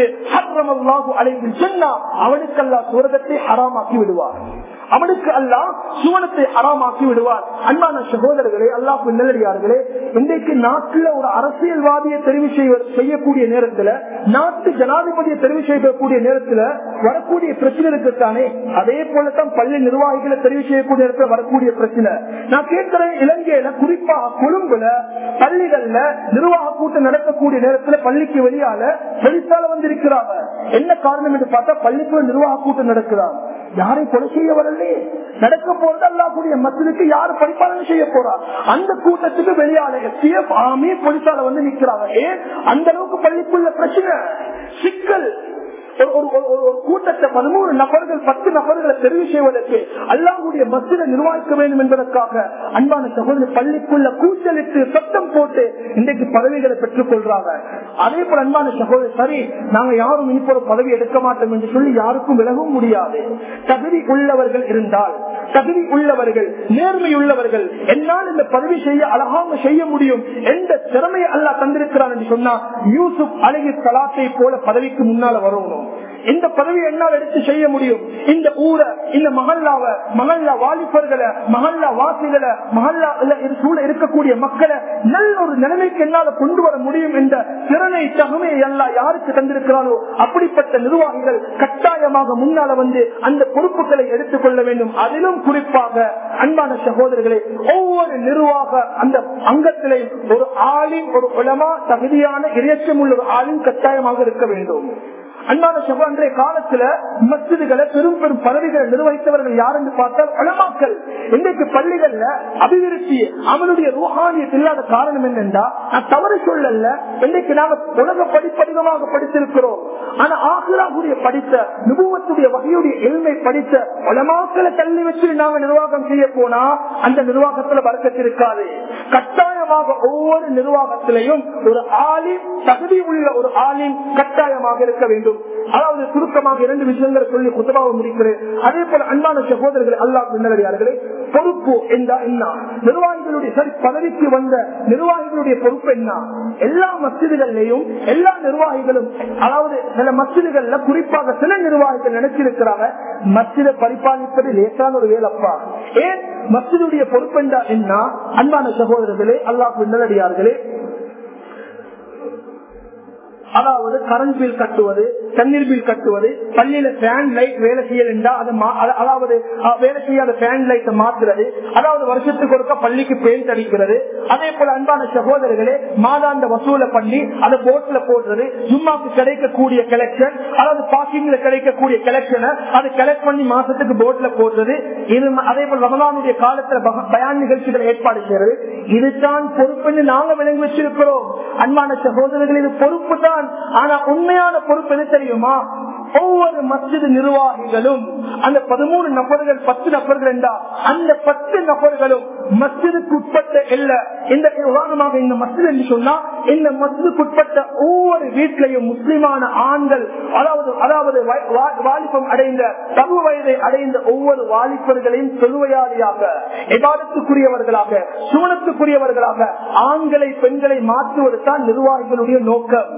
அழைந்து சொன்னா அவனுக்கு அல்லா சுரகத்தை ஹராமாக்கி விடுவார் அவனுக்கு அல்லாஹ் சுவனத்தை அறாமாக்கி விடுவார் அன்பான சகோதரர்களே அல்லாஹ் நல்லடியார்களே இன்றைக்கு நாட்டில் ஒரு அரசியல்வாதியை தெரிவு செய்வ- செய்யக்கூடிய நேரத்துல நாட்டு ஜனாதிபதியை தெரிவு செய்யக்கூடிய நேரத்துல வரக்கூடிய பிரச்சனை இருக்குத்தானே அதே போலத்தான் பள்ளி நிர்வாகிகளை தெரிவு செய்யக்கூடிய நேரத்துல வரக்கூடிய பிரச்சனை நான் கேட்கிறேன் இலங்கையில குறிப்பாக கொழும்புல பள்ளிகள்ல நிர்வாக கூட்டம் நடக்கக்கூடிய நேரத்துல பள்ளிக்கு வெளியால வெளிசால வந்திருக்கிறாங்க என்ன காரணம் என்று பார்த்தா பள்ளிக்குள்ள நிர்வாக கூட்டம் நடக்கிறாங்க யாரை கொலை செய்ய வரலையே நடக்க போறது அல்லாக்கூடிய மக்களுக்கு யாரு பரிபாலனை செய்ய போறா அந்த கூட்டத்துக்கு வெளியால எஸ்டிஎஃப் ஆர்மி போலீசால வந்து நிக்கிறாங்க ஏன் அந்த அளவுக்கு பள்ளிக்குள்ள பிரச்சனை சிக்கல் ஒரு- ஒரு- ஒரு- ஒரு- ஒரு கூட்டத்தை பதிமூணு நபர்கள் பத்து நபர்களை தெரிவு செய்வதற்கு அல்லாஹுடைய மசித நிர்வாகிக்க வேண்டும் என்பதற்காக அன்பான சகோதரி பள்ளிக்குள்ள கூச்சலிட்டு சத்தம் போட்டு இன்றைக்கு பதவிகளை பெற்றுக் கொள்றாங்க அதே போல அன்பான சகோதரி சரி நாங்க யாரும் இனிப்போ ஒரு பதவி எடுக்க மாட்டோம் என்று சொல்லி யாருக்கும் விலகவும் முடியாது தகுதி உள்ளவர்கள் இருந்தால் தகுதி உள்ளவர்கள் நேர்மை உள்ளவர்கள் என்னால் இந்த பதவி செய்ய அழகாக செய்ய முடியும் எந்த திறமையை அல்லாஹ் தந்திருக்கிறான் என்று சொன்னா யூசுப் அழகி சலாத்தை போல பதவிக்கு முன்னால வரணும் இந்த பதவி என்னால் எடுத்து செய்ய முடியும் இந்த ஊரை இந்த மகல்லாவ மகல்லா வாலிபர்களை மகல்லா வாசிகளை மகல்லா சூழ இருக்கக்கூடிய மக்களை நல்ல ஒரு நிலைமைக்கு என்னால கொண்டு வர முடியும் என்ற திறனை தகுமையை எல்லாம் யாருக்கு தந்திருக்கிறாரோ அப்படிப்பட்ட நிர்வாகிகள் கட்டாயமாக முன்னால வந்து அந்த பொறுப்புகளை எடுத்துக் கொள்ள வேண்டும் அதிலும் குறிப்பாக அன்பான சகோதரர்களே ஒவ்வொரு நிர்வாக அந்த அங்கத்திலே ஒரு ஆளின் ஒரு உலமா தகுதியான இறைச்சம் உள்ள ஒரு ஆளின் கட்டாயமாக இருக்க வேண்டும் அன்பான சகோ அன்றைய காலத்துல மசிதுகளை பெரும் பெரும் பதவிகளை நிர்வகித்தவர்கள் யார் என்று பார்த்தால் உலமாக்கள் இன்றைக்கு பள்ளிகள்ல அபிவிருத்தி அவனுடைய ரூஹானியத் இல்லாத காரணம் என்னென்றா நான் தவறு சொல்லல இன்றைக்கு நாங்க உலக படிப்படிகமாக படித்திருக்கிறோம் ஆனா ஆசிராவுடைய படித்த நுபுவத்துடைய வகையுடைய எளிமை படித்த உலமாக்களை தள்ளி வச்சு நாங்க நிர்வாகம் செய்ய போனா அந்த நிர்வாகத்துல வர்க்கத்திருக்காது கட்டாயமாக ஒவ்வொரு நிர்வாகத்திலையும் ஒரு ஆளின் தகுதி உள்ள ஒரு ஆளின் கட்டாயமாக இருக்க வேண்டும் அதாவது சுருக்கமாக இரண்டு விஷயங்களை சொல்லி குத்தமாக முடிக்கிறேன் அதே போல அன்பான சகோதரர்கள் அல்லாஹ் நல்லடியார்களே பொறுப்பு என்றா என்ன நிர்வாகிகளுடைய சரி பதவிக்கு வந்த நிர்வாகிகளுடைய பொறுப்பு என்ன எல்லா மசிதிகள்லையும் எல்லா நிர்வாகிகளும் அதாவது சில மசிதிகள்ல குறிப்பாக சில நிர்வாகிகள் நினைச்சிருக்கிறாங்க மசித பரிபாலிப்பது லேசான ஒரு வேலப்பா ஏன் மசிதுடைய பொறுப்பு என்றா என்ன அன்பான சகோதரர்களே அல்லாஹ் நல்லடியார்களே அதாவது கரண்ட் பில் கட்டுவது தண்ணீர் பில் கட்டுவது பள்ளியில ஃபேன் லைட் வேலை செய்யலா அது மா- அத- அதாவது அஹ், வேலை செய்யாத ஃபேன் லைட்டை மாற்றுறது அதாவது வருஷத்துக்கு ஒருக்க பள்ளிக்கு பெயிண்ட் அடிக்கிறது அதே போல அன்பான சகோதரர்களே மாதாந்த வசூலை பண்ணி அதை போட்ல போடுறது ஜும்மாக்கு கிடைக்கக்கூடிய கலெக்ஷன் அதாவது பார்க்கிங்ல கிடைக்கக்கூடிய கலெக்ஷனை அதை கலெக்ட் பண்ணி மாசத்துக்கு போட்ல போடுறது இது ம- அதே போல ரமலானுடைய காலத்துல பக- பயான் நிகழ்ச்சிகளை ஏற்பாடு செய்யறது இதுதான் பொறுப்புன்னு நாங்க விளங்கி வச்சிருக்கிறோம் அன்பான சகோதரர்கள் இது பொறுப்பு தான் ஆனா உண்மையான பொறுப்பு எது தெரியுமா ஒவ்வொரு மஸ்ஜித் நிர்வாகிகளும் அந்த பதிமூணு நபர்கள் பத்து நபர்கள் என்றா அந்த பத்து நபர்களும் மஸ்ஜிதுக்கு உட்பட்ட இல்ல இந்த உதாரணமாக இந்த மஸ்ஜித் என்று சொன்னா இந்த மஸ்ஜிதுக்கு உட்பட்ட ஒவ்வொரு வீட்டிலையும் முஸ்லிமான ஆண்கள் அதாவது அதாவது வ- வா- வாலிபம் அடைந்த பருவ வயதை அடைந்த ஒவ்வொரு வாலிபர்களையும் தொழுவையாளியாக எபாதத்துக்குரியவர்களாக சூனத்துக்குரியவர்களாக ஆண்களை பெண்களை மாற்றுவது தான் நிர்வாகிகளுடைய நோக்கம்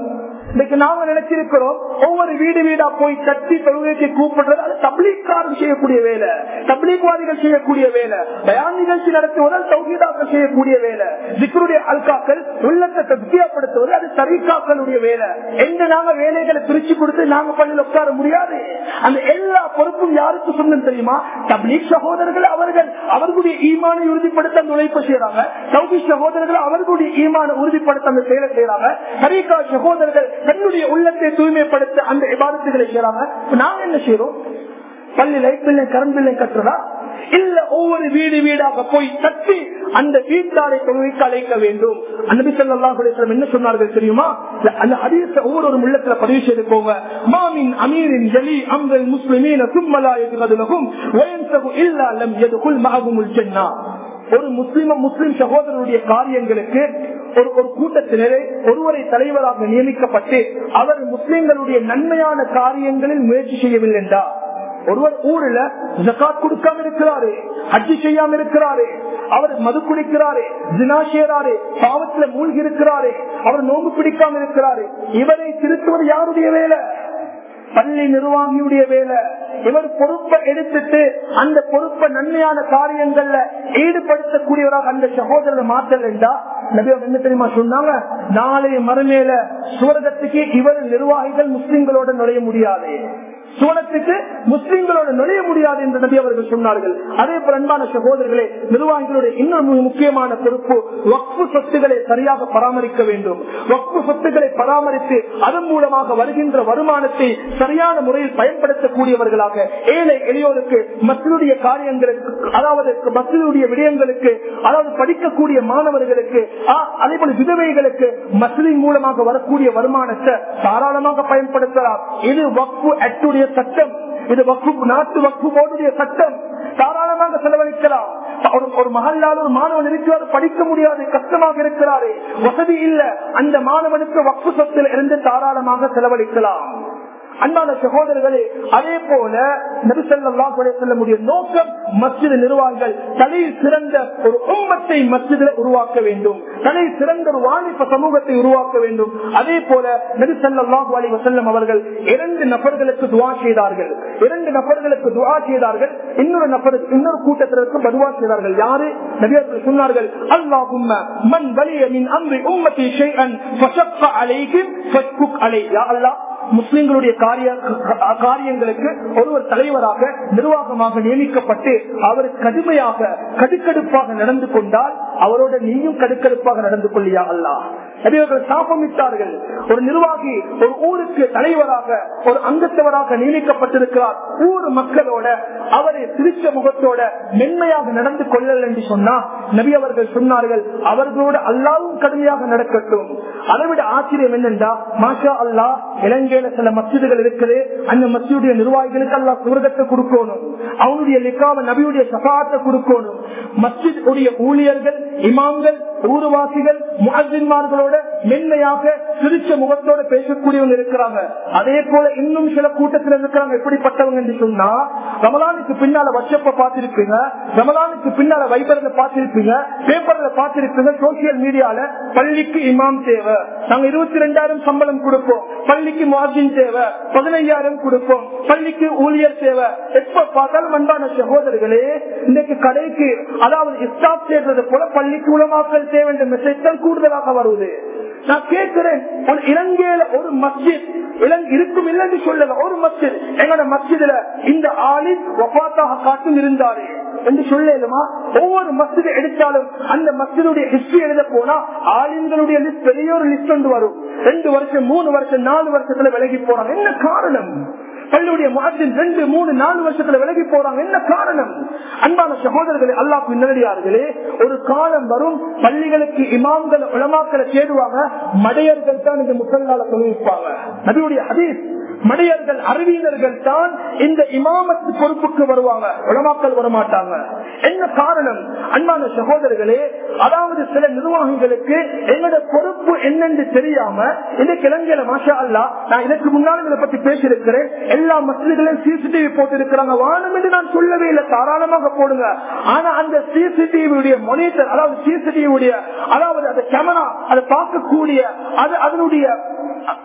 இன்னைக்கு நாங்க நினைச்சிருக்கிறோம் ஒவ்வொரு வீடு வீடா போய் தட்டி தொழுகைக்கு கூப்பிடுறது அது தப்லீக்காரர் செய்யக்கூடிய வேலை தப்லீக்வாதிகள் செய்யக்கூடிய வேலை பயான் நிகழ்ச்சி நடத்துவதால் தௌஹீதாக்கள் செய்யக்கூடிய வேலை சிக்கருடைய அல்காக்கள் உள்ளத்தை தத்தியாப்படுத்துவது அது தரிகாக்களுடைய வேலை எங்க நாங்க வேலைகளை பிரிச்சு கொடுத்து நாங்க பள்ளியில் உட்கார முடியாது அந்த எல்லா பொறுப்பும் யாருக்கு சொந்தம் தெரியுமா தப்லீக் சகோதரர்கள் அவர்கள் அவர்களுடைய ஈமானை உறுதிப்படுத்த அந்த உழைப்பு செய்யறாங்க சௌகி சகோதரர்கள் அவர்களுடைய ஈமான உறுதிப்படுத்த அந்த செயலை செய்யறாங்க தரிகா சகோதரர்கள் தன்னுடைய உள்ளத்தை தூய்மைப்படுத்த அந்த விவாதத்துகளை செய்யறாங்க நாங்க என்ன செய்யறோம் பள்ளி லைட் பில்லை கரண்ட் பில்லை கட்டுறதா இல்ல ஒவ்வொரு வீடு வீடாக போய் தட்டி அந்த வீட்டாரை தொழுகைக்கு அழைக்க வேண்டும் அன்பி சொல்லாஹுலேஸ்வரம் என்ன சொன்னார்கள் தெரியுமா அந்த அதிக ஒவ்வொரு உள்ளத்துல பதிவு செய்து போங்க மாமின் அமீரின் ஜலி அம்ரல் முஸ்லிமீன சும்மலா எதுலகும் வயன்சகு இல்லா லம் எதுகுல் மகமுல் ஜன்னா ஒரு முஸ்லிம முஸ்லிம் சகோதரருடைய காரியங்களுக்கு ஒரு ஒரு கூட்டத்தினரே ஒருவரை தலைவராக நியமிக்கப்பட்டு அவர் முஸ்லிம்களுடைய நன்மையான காரியங்களில் முயற்சி செய்யவில்லை என்றார் ஒருவர் ஊர்ல ஜக்காத் கொடுக்காம இருக்கிறாரு ஹஜ்ஜி செய்யாம இருக்கிறாரு அவர் மது குடிக்கிறாரு ஜினா செய்யறாரு பாவத்துல மூழ்கி இருக்கிறாரு அவர் நோம்பு பிடிக்காம இருக்கிறாரு இவரை திருத்துவது யாருடைய வேலை பள்ளி நிர்வாகியுடைய வேலை இவர் பொறுப்பை எடுத்துட்டு அந்த பொறுப்பை நன்மையான காரியங்கள்ல ஈடுபடுத்தக்கூடியவராக அந்த சகோதரர் மாற்றல் என்றா நபி என்ன தெரியுமா சொன்னாங்க நாளைய மறுமையில சுவர்க்கத்துக்கு இவர் நிர்வாகிகள் முஸ்லிம்களோட நுழைய முடியாது சோனத்துக்கு முஸ்லிம்களோட நுழைய முடியாது என்று நபி அவர்கள் சொன்னார்கள் அதே போல அன்பான சகோதரர்களே நிர்வாகிகளுடைய இன்னொரு முக்கியமான பொறுப்பு வக்பு சொத்துக்களை சரியாக பராமரிக்க வேண்டும் வக்பு சொத்துக்களை பராமரித்து அதன் மூலமாக வருகின்ற வருமானத்தை சரியான முறையில் பயன்படுத்தக்கூடியவர்களாக ஏழை எளியோருக்கு மக்களுடைய காரியங்களுக்கு அதாவது மக்களுடைய விடயங்களுக்கு அதாவது படிக்கக்கூடிய மாணவர்களுக்கு அதே போல விதவைகளுக்கு மசலின் மூலமாக வரக்கூடிய வருமானத்தை தாராளமாக பயன்படுத்தலாம் இது வக்பு அட்டுடைய சட்டம் இது வக்கு நாட்டு வக்கு போர்டுடைய சட்டம் தாராளமாக செலவழிக்கலாம் ஒரு ஒரு மகளால் ஒரு மாணவன் இருக்கிறார் படிக்க முடியாது கஷ்டமாக இருக்கிறாரு வசதி இல்ல அந்த மாணவனுக்கு வக்கு சொத்தில் இருந்து தாராளமாக செலவழிக்கலாம் அன்பான சகோதரர்களே அதே போல நபிசல்லாஹ் செல்லமுடைய நோக்கம் மஸ்ஜித் நிர்வாகிகள் தலை சிறந்த ஒரு உம்மத்தை மஸ்ஜிதில் உருவாக்க வேண்டும் தலை சிறந்த ஒரு வாணிப சமூகத்தை உருவாக்க வேண்டும் அதே போல நபிசல்லாஹு அலி வசல்லம் அவர்கள் இரண்டு நபர்களுக்கு துவா செய்தார்கள் இரண்டு நபர்களுக்கு துவா செய்தார்கள் இன்னொரு நபர் இன்னொரு கூட்டத்திற்கு பதுவா செய்தார்கள் யாரு நபியர்கள் சொன்னார்கள் அல்லாஹும்ம மன் வலிய மின் அம்ரி உம்மத்தி ஷைஅன் ஃபஷக்க அலைஹிம் ஃபஷ்குக் அலை யா அல்லாஹ் முஸ்லிம்களுடைய காரிய காரியங்களுக்கு ஒருவர் தலைவராக நிர்வாகமாக நியமிக்கப்பட்டு அவர் கடுமையாக கடுக்கடுப்பாக நடந்து கொண்டால் அவரோட நீயும் கடுக்கடுப்பாக நடந்து கொள்ளியா அல்லா நபியவர்கள் சாபமிட்டார்கள் ஒரு நிர்வாகி ஒரு ஊருக்கு தலைவராக ஒரு அங்கத்தவராக நியமிக்கப்பட்டிருக்கிறார் ஊர் மக்களோட அவரை சிரிச்ச முகத்தோட மென்மையாக நடந்து கொள்ளல் என்று சொன்னா நபி அவர்கள் சொன்னார்கள் அவர்களோடு அல்லாவும் கடுமையாக நடக்கட்டும் அதை விட ஆச்சரியம் என்னென்றா மாஷா அல்லா இலங்கையில சில மசிதுகள் இருக்குது அந்த மசியுடைய நிர்வாகிகளுக்கு அல்லா சுரகத்தை கொடுக்கணும் அவனுடைய லிக்காவ நபியுடைய சபாத்தை கொடுக்கணும் மஸ்ஜித் உடைய ஊழியர்கள் இமாம்கள் ஊர்வாசிகள் முகஜின்மார்களோட மென்மையாக சிரிச்ச முகத்தோட பேசக்கூடியவங்க இருக்கிறாங்க அதே போல இன்னும் சில கூட்டத்தில் இருக்கிறாங்க எப்படிப்பட்டவங்க என்று சொன்னா ரமலானுக்கு பின்னால வட்சப்ப பார்த்திருப்பீங்க ரமலானுக்கு பின்னால வைபர்ல பார்த்திருப்பீங்க பேப்பர்ல பார்த்திருப்பீங்க சோசியல் மீடியால பள்ளிக்கு இமாம் தேவை நாங்க இருபத்தி ரெண்டாயிரம் சம்பளம் கொடுப்போம் பள்ளிக்கு மார்ஜின் தேவை பதினையாயிரம் கொடுப்போம் பள்ளிக்கு ஊழியர் தேவை எப்ப பார்த்தாலும் அன்பான சகோதரர்களே இன்னைக்கு கடைக்கு அதாவது ஸ்டாப் சேர்றது போல பள்ளிக்கு உலமாக்கல் தேவை என்ற மெசேஜ் தான் கூடுதலாக வருவது நான் கேட்கிறேன் ஒரு இலங்கையில ஒரு மஸ்ஜித் இருக்கும் இல்லைன்னு சொல்லல ஒரு மஸ்ஜித் எங்களோட மஸ்ஜிதுல இந்த ஆளின் ஒப்பாத்தாக காட்டும் இருந்தாரு என்று சொல்லலுமா ஒவ்வொரு மஸ்ஜிதை எடுத்தாலும் அந்த மஸ்ஜிதுடைய ஹிஸ்டரி எழுத போனா ஆளுங்களுடைய லிஸ்ட் பெரிய ஒரு லிஸ்ட் ஒன்று வரும் ரெண்டு வருஷம் மூணு வருஷம் நாலு வருஷத்துல விலகி போறாங்க என்ன காரணம் பள்ளியுடைய மாற்றின் ரெண்டு மூணு நாலு வருஷத்துல விலகி போறாங்க என்ன காரணம் அன்பான சகோதரர்களே அல்லாஹ் நேரடியார்களே ஒரு காலம் வரும் பள்ளிகளுக்கு இமாம்கள் உளமாக்களை தேடுவாங்க மடையர்கள் தான் இந்த முசல்லால தொழில்ப்பாங்க நபியுடைய ஹதீஸ் மடையர்கள் அறிவியலர்கள் தான் இந்த இமாமத்து பொறுப்புக்கு வருவாங்க உலமாக்கள் வரமாட்டாங்க என்ன காரணம் அன்பான சகோதரர்களே அதாவது சில நிர்வாகிகளுக்கு என்னோட பொறுப்பு என்னென்று தெரியாம இன்னைக்கு இலங்கையில மாஷா அல்லா நான் இதற்கு முன்னாலும் இதை பத்தி பேசியிருக்கிறேன் எல்லா மசிதிகளையும் சிசிடிவி போட்டு இருக்கிறாங்க வானம் என்று நான் சொல்லவே இல்லை தாராளமாக போடுங்க ஆனா அந்த சிசிடிவியுடைய மொனிட்டர் அதாவது சிசிடிவியுடைய அதாவது அந்த கேமரா அதை பார்க்கக்கூடிய அது அதனுடைய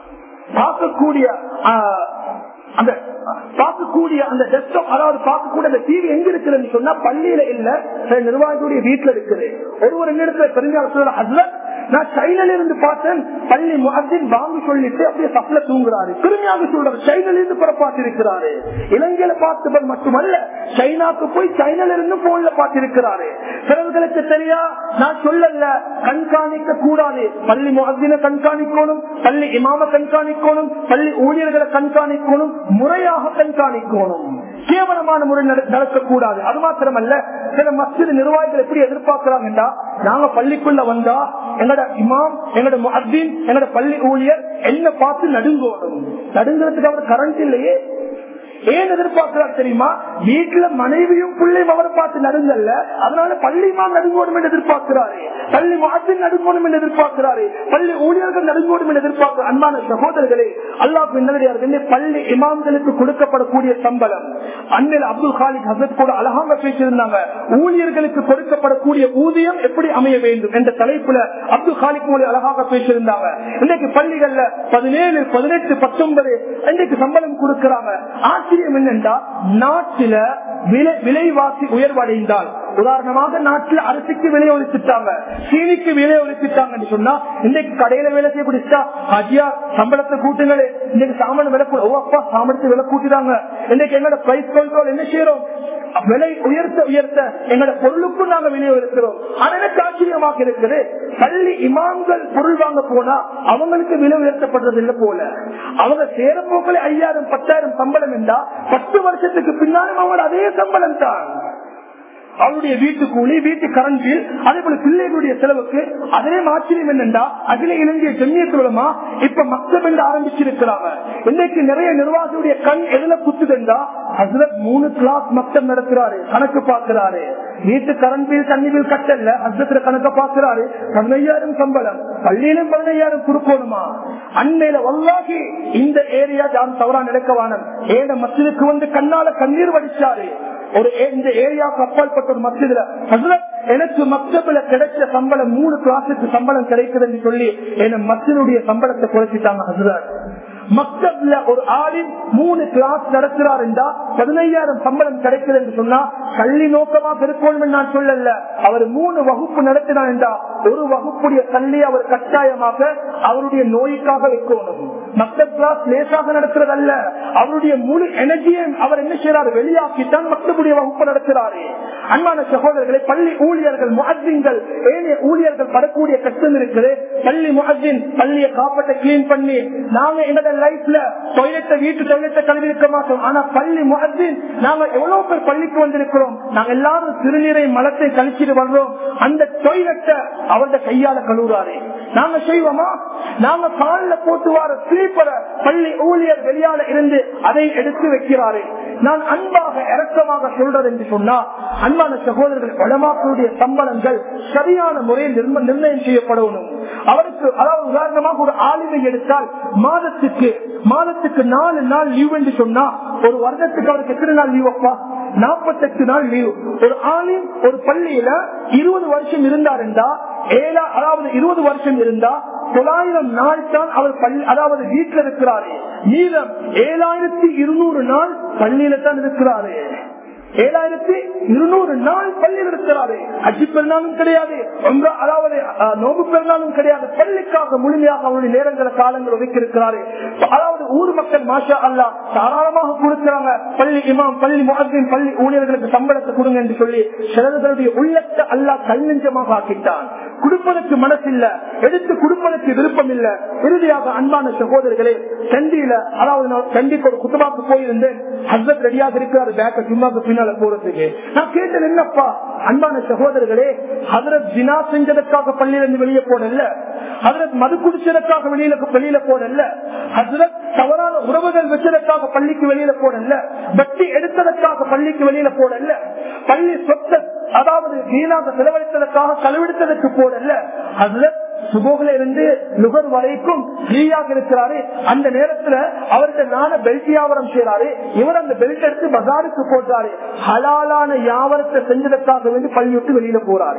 பார்க்கக்கூடிய ஆஹ், அந்த பார்க்கக்கூடிய அந்த டெஸ்க்டாப் அதாவது பார்க்கக்கூடிய அந்த டிவி எங்க இருக்குதுன்னு சொன்னா பள்ளியில இல்ல சில நிர்வாகிகளுடைய வீட்டுல இருக்குது ஒருவர் என்னிடத்துல பெருமையாக சொல்ற அதுல நான் சைனால இருந்து பார்த்தேன் பள்ளி முகத்தின் வாங்கி சொல்லிட்டு அப்படியே சப்ல தூங்குறாரு பெருமையாக சொல்றாரு சைனால இருந்து புறப்பாட்டு இருக்கிறாரு இலங்கையில பார்த்தவர் மட்டுமல்ல சைனாக்கு போய் சைனால இருந்து போன்ல பார்த்திருக்கிறாரு சிலர்களுக்கு தெரியா நான் சொல்லல கண்காணிக்க கூடாது பள்ளி முகத்தின கண்காணிக்கணும் பள்ளி இமாம கண்காணிக்கணும் பள்ளி ஊழியர்களை கண்காணிக்கணும் முறையாக கண்காணிக்கணும் கேவலமான முறை நட- நடக்கக்கூடாது அது மாத்திரமல்ல சில மசித நிர்வாகிகள் எப்படி எதிர்பார்க்கிறாங்கடா நாங்க பள்ளிக்குள்ள வந்தா எங்கட இமாம் எங்கட முஹத்தின் எங்கட பள்ளி ஊழியர் என்ன பார்த்து நடுங்கோணும் நடுங்கிறதுக்கு அவர் கரண்ட் இல்லையே ஏன் எதிர்பார்க்கிறார் தெரியுமா வீட்டுல மனைவியும் பிள்ளையும் அவரை பார்த்து நடுங்கல்ல அதனால பள்ளிமா நடுங்கோடும் என்று எதிர்பார்க்கிறாரு பள்ளி மாற்றின் நடுங்கோடும் என்று எதிர்பார்க்கிறாரு பள்ளி ஊழியர்கள் நடுங்கோடும் என்று எதிர்பார்க்கிற அன்பான சகோதரர்களே அல்லாஹ் நல்லடியார்கள் பள்ளி இமாம்களுக்கு கொடுக்கப்படக்கூடிய சம்பளம் அண்மையில் அப்துல் காலிக் ஹசத் கூட அழகாக பேசியிருந்தாங்க ஊழியர்களுக்கு கொடுக்கப்படக்கூடிய ஊதியம் எப்படி அமைய வேண்டும் என்ற தலைப்புல அப்துல் காலிக் மொழி அழகாக பேசியிருந்தாங்க இன்னைக்கு பள்ளிகள்ல பதினேழு பதினெட்டு பத்தொன்பது இன்னைக்கு சம்பளம் கொடுக்கிறாங்க ஆச்சரியம் என்னென்றா நாட்டில விலை விலைவாசி உயர்வடைந்தால் உதாரணமாக நாட்டில் அரிசிக்கு விலை ஒழிச்சுட்டாங்க சீனிக்கு விலை ஒழிச்சுட்டாங்கன்னு சொன்னா இன்னைக்கு கடையில வேலை செய்ய பிடிச்சா அஜியா சம்பளத்தை கூட்டுங்களே இன்னைக்கு சாமான விலை கூ- ஓ அப்பா சாமனத்தை விலை கூட்டிட்டாங்க இன்னைக்கு எங்களோட பிரைஸ் கண்ட்ரோல் என்ன செய்யறோம் விலை உயர்த்த உயர்த்த எங்களோட பொருளுக்கும் நாங்க விலை உயர்த்துறோம் ஆனா எனக்கு ஆச்சரியமாக இருக்குது பள்ளி இமாம்கள் பொருள் வாங்க போனா அவங்களுக்கு விலை உயர்த்தப்படுறது இல்ல போல அவங்க சேர போக்களே ஐயாயிரம் பத்தாயிரம் சம்பளம் என்றா பத்து வருஷத்துக்கு பின்னாலும் அவங்க அதே சம்பளம் தான் அவருடைய வீட்டு கூலி வீட்டு கரண்ட் பில் அதே போல பிள்ளைகளுடைய செலவுக்கு அதே ஆச்சரியம் என்னண்டா அகில இலங்கை சென்னியத்துலமா இப்ப மக்கள் என்று ஆரம்பிச்சிருக்கிறாங்க இன்னைக்கு நிறைய நிர்வாகியுடைய கண் எதுல குத்துதுண்டா அதுல மூணு கிளாஸ் மக்கள் நடத்துறாரு கணக்கு பார்க்கிறாரு வீட்டு கரண்ட் பில் தண்ணி பில் கட்டல அசத்துல கணக்க பார்க்கிறாரு பதினையாயிரம் சம்பளம் பள்ளியிலும் பதினையாயிரம் கொடுக்கணுமா அண்மையில வல்லாகி இந்த ஏரியா தான் தவறா நினைக்கவானம் ஏன மசிலுக்கு வந்து கண்ணால கண்ணீர் வடிச்சாரு ஒரு ஏ- இந்த ஏரியாவுக்கு அப்பாற்பட்ட ஒரு மசிதுல ஹஸ்ரத், எனக்கு மக்தபில கிடைச்ச சம்பளம் மூணு கிளாஸுக்கு சம்பளம் கிடைக்குதுன்னு சொல்லி என்ன மசினுடைய சம்பளத்தை குறைச்சிட்டாங்க ஹசரத் மக்தப்ல ஒரு ஆளின் மூணு கிளாஸ் நடத்துறார் என்றா பதினையாயிரம் சம்பளம் கிடைக்குது என்று சொன்னா கல்வி நோக்கமா இருக்கணும் நான் சொல்லல அவர் மூணு வகுப்பு நடத்தினார் என்றா ஒரு வகுப்புடைய கல்வி அவர் கட்டாயமாக அவருடைய நோய்க்காக வைக்கணும் மக்தப் கிளாஸ் லேசாக நடத்துறதல்ல அவருடைய முழு எனர்ஜியை அவர் என்ன செய்யறாரு வெளியாக்கித்தான் மக்தபுடைய வகுப்பு நடத்துறாரு அன்பான சகோதரர்களை பள்ளி ஊழியர்கள் முஹத்தின்கள் ஏனைய ஊழியர்கள் படக்கூடிய கஷ்டம் இருக்குது பள்ளி முஹத்தின் பள்ளியை காப்பட்டை கிளீன் பண்ணி நாங்க எங்களோட லைஃப்ல டொய்லெட்டை வீட்டு டொய்லெட்டை கழுவி இருக்க மாட்டோம் ஆனா பள்ளி முஹத்தின் நாங்க எவ்வளவு பேர் பள்ளிக்கு வந்திருக்கிறோம் நாங்க எல்லாரும் சிறுநீரை மலத்தை கழிச்சிட்டு வர்றோம் அந்த டொய்லெட்டை அவருடைய கையால கழுவுறாரு நாங்க செய்வோமா நாங்க காலில் போட்டு வர ஸ்லீப்பரை பள்ளி ஊழியர் வெளியால இருந்து அதை எடுத்து வைக்கிறாரு நான் அன்பாக இறக்கமாக சொல்றது என்று சொன்னா அன்பான சகோதரர்கள் வளமாக்களுடைய சம்பளங்கள் சரியான முறையில் நிர்ம- நிர்ணயம் செய்யப்படணும் அவருக்கு அதாவது உதாரணமாக ஒரு ஆளுமை எடுத்தால் மாதத்துக்கு மாதத்துக்கு நாலு நாள் லீவ் என்று சொன்னா ஒரு வருடத்துக்கு அவருக்கு எத்தனை நாள் லீவ் அப்பா நாற்பத்தெட்டு நாள் லீவ் ஒரு ஆளின் ஒரு பள்ளியில இருபது வருஷம் இருந்தார் என்றா ஏழா அதாவது இருபது வருஷம் இருந்தா தொள்ளாயிரம் நாள் தான் அவர் பள்ளி அதாவது வீட்டில் இருக்கிறாரு மீதம் ஏழாயிரத்தி இருநூறு நாள் பள்ளியில தான் இருக்கிறாரு ஏழாயிரத்தி இருநூறு நாள் பள்ளியில் இருக்கிறாரு அஜி பெருநாளும் கிடையாது உம்ரா, அதாவது அஹ், நோம்பு பெருநாளும் கிடையாது பள்ளிக்காக முழுமையாக அவருடைய நேரங்கள காலங்கள் ஒதுக்கி இருக்கிறாரு அதாவது ஊர் மக்கள் மாஷா அல்லா தாராளமாக கொடுக்கிறாங்க பள்ளி இமாம் பள்ளி முகத்தின் பள்ளி ஊழியர்களுக்கு சம்பளத்தை கொடுங்க என்று சொல்லி சிலர்களுடைய உள்ளத்தை அல்லா கல்நெஞ்சமாக ஆக்கிட்டான் கொடுப்பதற்கு மனசில்ல எடுத்து கொடுப்பதற்கு விருப்பம் இல்ல இறுதியாக அன்பான சகோதரர்களே செண்டியில அதாவது நான் செண்டிக்கு ஒரு குத்தமாக்கு போயிருந்தேன் ஹஸ்பண்ட் ரெடியாக இருக்கிறாரு பேக்க சும்மாக்கு பின்னால போறதுக்கு நான் கேட்டது என்னப்பா அன்பான சகோதரர்களே ஹதரத் தினா செஞ்சதற்காக பள்ளியிலிருந்து வெளியே போடல ஹதரத் மது குடிச்சதற்காக வெளியில வெளியில போடல ஹசரத் தவறான உறவுகள் வச்சதற்காக பள்ளிக்கு வெளியில போடல வட்டி எடுத்ததற்காக பள்ளிக்கு வெளியில போடல பள்ளி சொத்தை அதாவது வீணாக செலவழித்ததற்காக கழுவெடுத்ததற்கு போடல அதுல சுபோகல இருந்து நுகர் வரைக்கும் ஃப்ரீயாக இருக்கிறாரு அந்த நேரத்துல அவர்கிட்ட நான பெல்ட் வியாபாரம் செய்யறாரு இவர் அந்த பெல்ட் எடுத்து பஜாருக்கு போட்டாரு ஹலாலான வியாபாரத்தை செஞ்சதற்காக வேண்டி பள்ளி விட்டு வெளியில போறாரு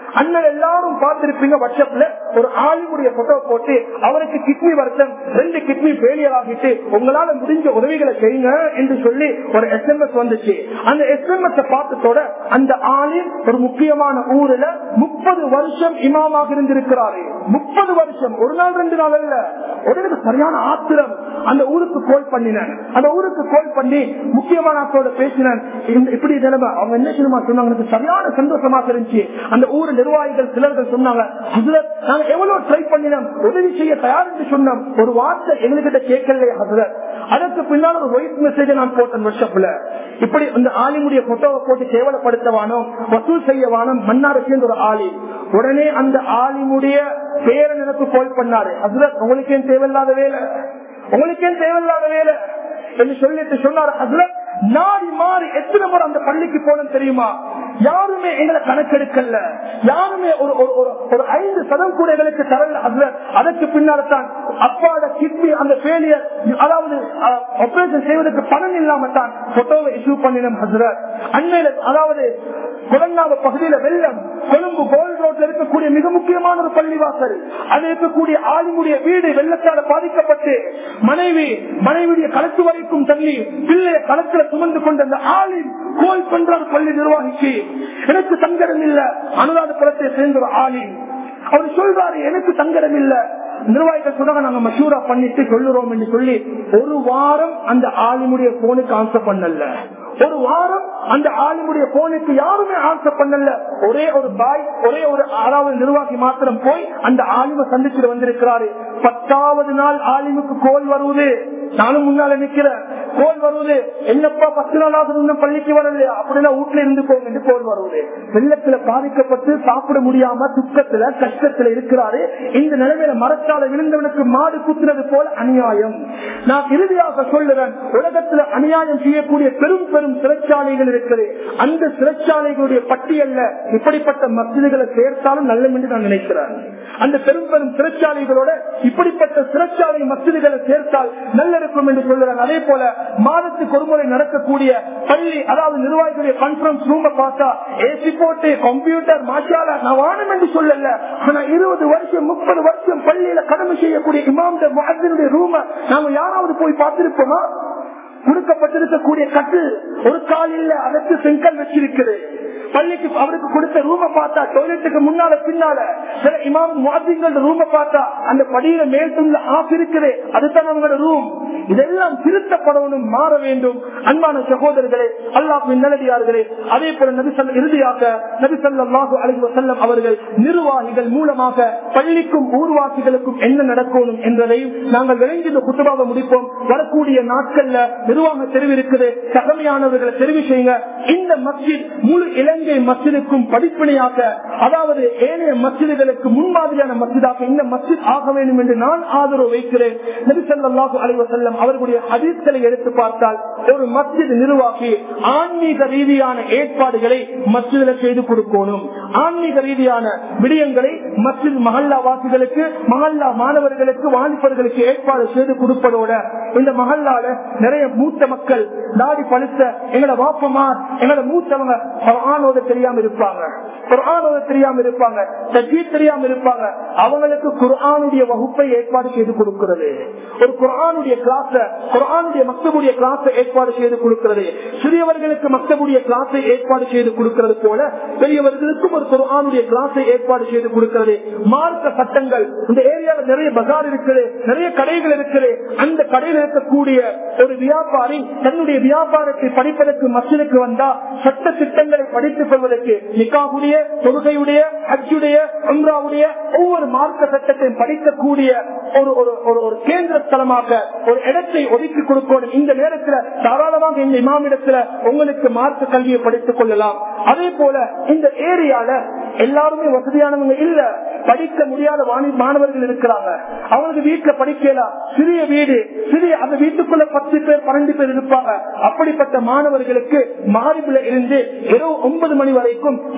அண்ணன் எல்லாரும் பார்த்திருப்பீங்க வாட்ஸ்அப்ல ஒரு ஆளுடைய போட்டோ போட்டு அவருக்கு கிட்னி வருத்தம் ரெண்டு கிட்னி ஃபெயிலியர் ஆகிட்டு உங்களால முடிஞ்ச உதவிகளை செய்யுங்க என்று சொல்லி ஒரு எஸ்எம்எஸ் வந்துச்சு அந்த எஸ்எம்எஸ் பார்த்ததோட அந்த ஆளின் ஒரு முக்கியமான ஊர்ல முப்பது வருஷம் இமாமாக இருந்திருக்கிறாரு முப்பது வருஷம் ஒரு நாள் ரெண்டு நாள் அல்ல உடனே சரியான ஆத்திரம் அந்த ஊருக்கு கோல் பண்ணினேன் அந்த ஊருக்கு கோல் பண்ணி முக்கியமான ஆட்களோட பேசினேன் இந்த- இப்படி நிலைமை அவங்க என்ன தெரியுமா சொன்னாங்க எனக்கு சரியான சந்தோஷமாக இருந்துச்சு அந்த ஊர் நிர்வாகிகள் சிலர்கள் சொன்னாங்க ஹசரத் நாங்க எவ்வளவு ட்ரை பண்ணினோம் உதவி செய்ய தயார் என்று சொன்னோம் ஒரு வார்த்தை எங்ககிட்ட கேட்கலையே ஹசரத் அதற்கு பின்னால் ஒரு வாய்ஸ் மெசேஜ் நான் போட்டேன் வருஷப்புல இப்படி அந்த ஆலிமுடைய போட்டோவை போட்டு கேவலப்படுத்தவானோ வசூல் செய்யவானோ மன்னார சேர்ந்த ஒரு ஆலி உடனே அந்த ஆலிமுடைய பேரன் எனக்கு கால் பண்ணாரு ஹசரத் உங்களுக்கே தேவையில்லாத வேலை உங்களுக்கே தேவையில்லாத வேலை என்று சொல்லிட்டு சொன்னார் ஹசரத் நாடி மாறி எத்தனை முறை அந்த பள்ளிக்கு போனோம் தெரியுமா யாருமே எங்களை கணக்கெடுக்கல யாருமே ஒரு ஒரு ஒரு ஒரு ஐந்து சதம் கூட எங்களுக்கு தரல அதுல அதற்கு பின்னால தான் அப்பாட கிட்னி அந்த ஃபெயிலியர் அதாவது ஆபரேஷன் செய்வதற்கு பணம் இல்லாம தான் போட்டோவை இஷ்யூ பண்ணினோம் ஹசரத் அண்மையில அதாவது குடங்காவ பகுதியில வெள்ளம் கொழும்பு கோல்ட் ரோட்ல இருக்கக்கூடிய மிக முக்கியமான ஒரு பள்ளிவாசல் அது இருக்கக்கூடிய ஆளுமுடைய வீடு வெள்ளத்தால பாதிக்கப்பட்டு மனைவி மனைவியுடைய களத்து வரைக்கும் தள்ளி பிள்ளைய களத்துல சுமந்து கொண்ட அந்த ஆளின் கோல் பண்றார் பள்ளி நிர்வாகிக்கு எனக்கு சங்கடம் இல்ல அனுராத குலத்தை சேர்ந்த ஒரு ஆளின் அவர் சொல்றாரு எனக்கு சங்கடம் இல்ல நிர்வாகிகள் சொன்னாங்க நாங்க மசூரா பண்ணிட்டு சொல்லுறோம் என்று சொல்லி ஒரு வாரம் அந்த ஆலிமுடைய போனுக்கு ஆன்சர் பண்ணல ஒரு வாரம் அந்த ஆலிமுடைய போனுக்கு யாருமே ஆன்சர் பண்ணல ஒரே ஒரு பாய் ஒரே ஒரு அதாவது நிர்வாகி மாத்திரம் போய் அந்த ஆலிமை சந்திச்சுட்டு வந்திருக்கிறாரு பத்தாவது நாள் ஆலிமுக்கு கோல் வருவது நானும் முன்னால நிக்கிறேன் கோல் வருவது என்னப்பா பத்து நாளாவது இன்னும் பள்ளிக்கு வரலையா அப்படின்னா வீட்டுல இருந்து போங்க என்று கோல் வருவது வெள்ளத்துல பாதிக்கப்பட்டு சாப்பிட முடியாம துக்கத்துல கஷ்டத்துல இருக்கிறாரு இந்த நிலைமையில மரத்தால விழுந்தவனுக்கு மாடு குத்துறது போல அநியாயம் நான் இறுதியாக சொல்லுறேன் உலகத்துல அநியாயம் செய்யக்கூடிய பெரும் பெரும் சிறைச்சாலைகள் இருக்குது அந்த சிறைச்சாலைகளுடைய பட்டியல்ல இப்படிப்பட்ட மசிதிகளை சேர்த்தாலும் நல்ல என்று நான் நினைக்கிறேன் அந்த பெரும் பெரும் சிறைச்சாலைகளோட இப்படிப்பட்ட சிறைச்சாலை மசிதிகளை சேர்த்தால் நல்ல இருக்கும் என்று சொல்லுறாங்க அதே போல மாதத்துக்கு ஒருமுறை நடக்கக்கூடிய பள்ளி அதாவது நிர்வாகிகளுடைய கான்பரன்ஸ் ரூம பார்த்தா ஏசி போட்டு கம்ப்யூட்டர் மாஷாலா நான் வானம் என்று சொல்லல ஆனா இருபது வருஷம் முப்பது வருஷம் பள்ளியில கடமை செய்யக்கூடிய இமாமுடைய மகத்தினுடைய ரூம நாம யாராவது போய் பார்த்திருப்போமா கொடுக்கப்பட்டிருக்கக்கூடிய கட்டு ஒரு காலில் அதற்கு செங்கல் வச்சிருக்குது பள்ளிக்கு அவருக்கு கொடுத்த ரூம பார்த்தா டாய்லெட்டுக்கு முன்னால பின்னால சில இமாம் மாதிங்கள் ரூம பார்த்தா அந்த படியில மேல் துள்ள ஆஃப் இருக்குது அதுதான் அவங்களோட ரூம் இதெல்லாம் திருத்தப்படணும் மாற வேண்டும் அன்பான சகோதரர்களே அல்லாஹின் நல்லடியார்களே அதே போல நபி சொல்ல இறுதியாக நபி சொல்லாஹு அலி வசல்லம் அவர்கள் நிர்வாகிகள் மூலமாக பள்ளிக்கும் ஊர்வாசிகளுக்கும் என்ன நடக்கணும் என்பதையும் நாங்கள் விரைந்து இந்த குத்துபாவை முடிப்போம் வரக்கூடிய நாட்கள்ல நிர்வாக தெரிவு இருக்குது தகமையானவர்களை தெரிவு செய்யுங்க இந்த மஸ்ஜித் முழு இலங்கை மஸ்ஜிதுக்கும் படிப்பனையாக அதாவது ஏனைய மஸ்ஜிதுகளுக்கு முன்மாதிரியான மஸ்ஜிதாக இந்த மஸ்ஜித் ஆக வேண்டும் என்று நான் ஆதரவு வைக்கிறேன் நபிசல்லாஹு அலைவசல்லம் அவர்களுடைய ஹதீஸ்களை எடுத்து பார்த்தால் ஒரு மஸ்ஜித் நிர்வாகி ஆன்மீக ரீதியான ஏற்பாடுகளை மஸ்ஜிதில செய்து கொடுக்கணும் ஆன்மீக ரீதியான விடயங்களை மஸ்ஜித் மஹல்லா வாசிகளுக்கு மஹல்லா மாணவர்களுக்கு வாலிபர்களுக்கு ஏற்பாடு செய்து கொடுப்பதோட இந்த மஹல்லால நிறைய மூத்த மக்கள் தாடி பழுத்த எங்களோட வாப்பமார் எங்களோட மூத்தவங்க குர்ஆன் ஓத தெரியாம இருப்பாங்க குர்ஆன் ஓத தெரியாம இருப்பாங்க தஜ்வீத் தெரியாம இருப்பாங்க அவங்களுக்கு குர்ஆனுடைய வகுப்பை ஏற்பாடு செய்து கொடுக்கிறது ஒரு குர்ஆனுடைய கிளாஸ் குர்ஆனுடைய மக்தபுடைய கிளாஸ் ஏற்பாடு செய்து கொடுக்கிறது சிறியவர்களுக்கு மக்தபுடைய கிளாஸை ஏற்பாடு செய்து கொடுக்கிறது போல பெரியவர்களுக்கும் ஒரு குர்ஆனுடைய கிளாஸை ஏற்பாடு செய்து கொடுக்கிறது மார்க்க சட்டங்கள் இந்த ஏரியாவில் நிறைய பஜார் இருக்குது நிறைய கடைகள் இருக்குது அந்த கடையில் இருக்கக்கூடிய ஒரு வியாபாரி தன்னுடைய வியாபாரத்தை படிப்பதற்கு மசிலுக்கு வந்தா சட்ட திட்டங்களை படித்துக் கொள்வதற்கு நிக்காவுடைய தொழுகையுடைய ஹஜ்ஜுடைய உம்ராவுடைய ஒவ்வொரு மார்க்க சட்டத்தையும் படிக்கக்கூடிய ஒரு ஒரு ஒரு ஒரு கேந்திர ஸ்தலமாக ஒரு இடத்தை ஒதுக்கி கொடுக்கணும் இந்த நேரத்தில் தாராளமாக இந்த இமாமிடத்துல உங்களுக்கு மார்க்க கல்வியை படித்துக் கொள்ளலாம் அதே போல இந்த ஏரியால எல்லாருமே வசதியானவங்க இல்ல படிக்க முடியாத வாணி- மாணவர்கள் இருக்கிறாங்க அவங்களுக்கு வீட்டுல படிக்கலாம் சிறிய வீடு சிறிய அந்த வீட்டுக்குள்ள பத்து பேர் பன்னெண்டு பேர் இருப்பாங்க அப்படிப்பட்ட மாணவர்களுக்கு மாறிப்புல இருந்து இரவு ஒன்பது மணி வரைக்கும் பள்ளியில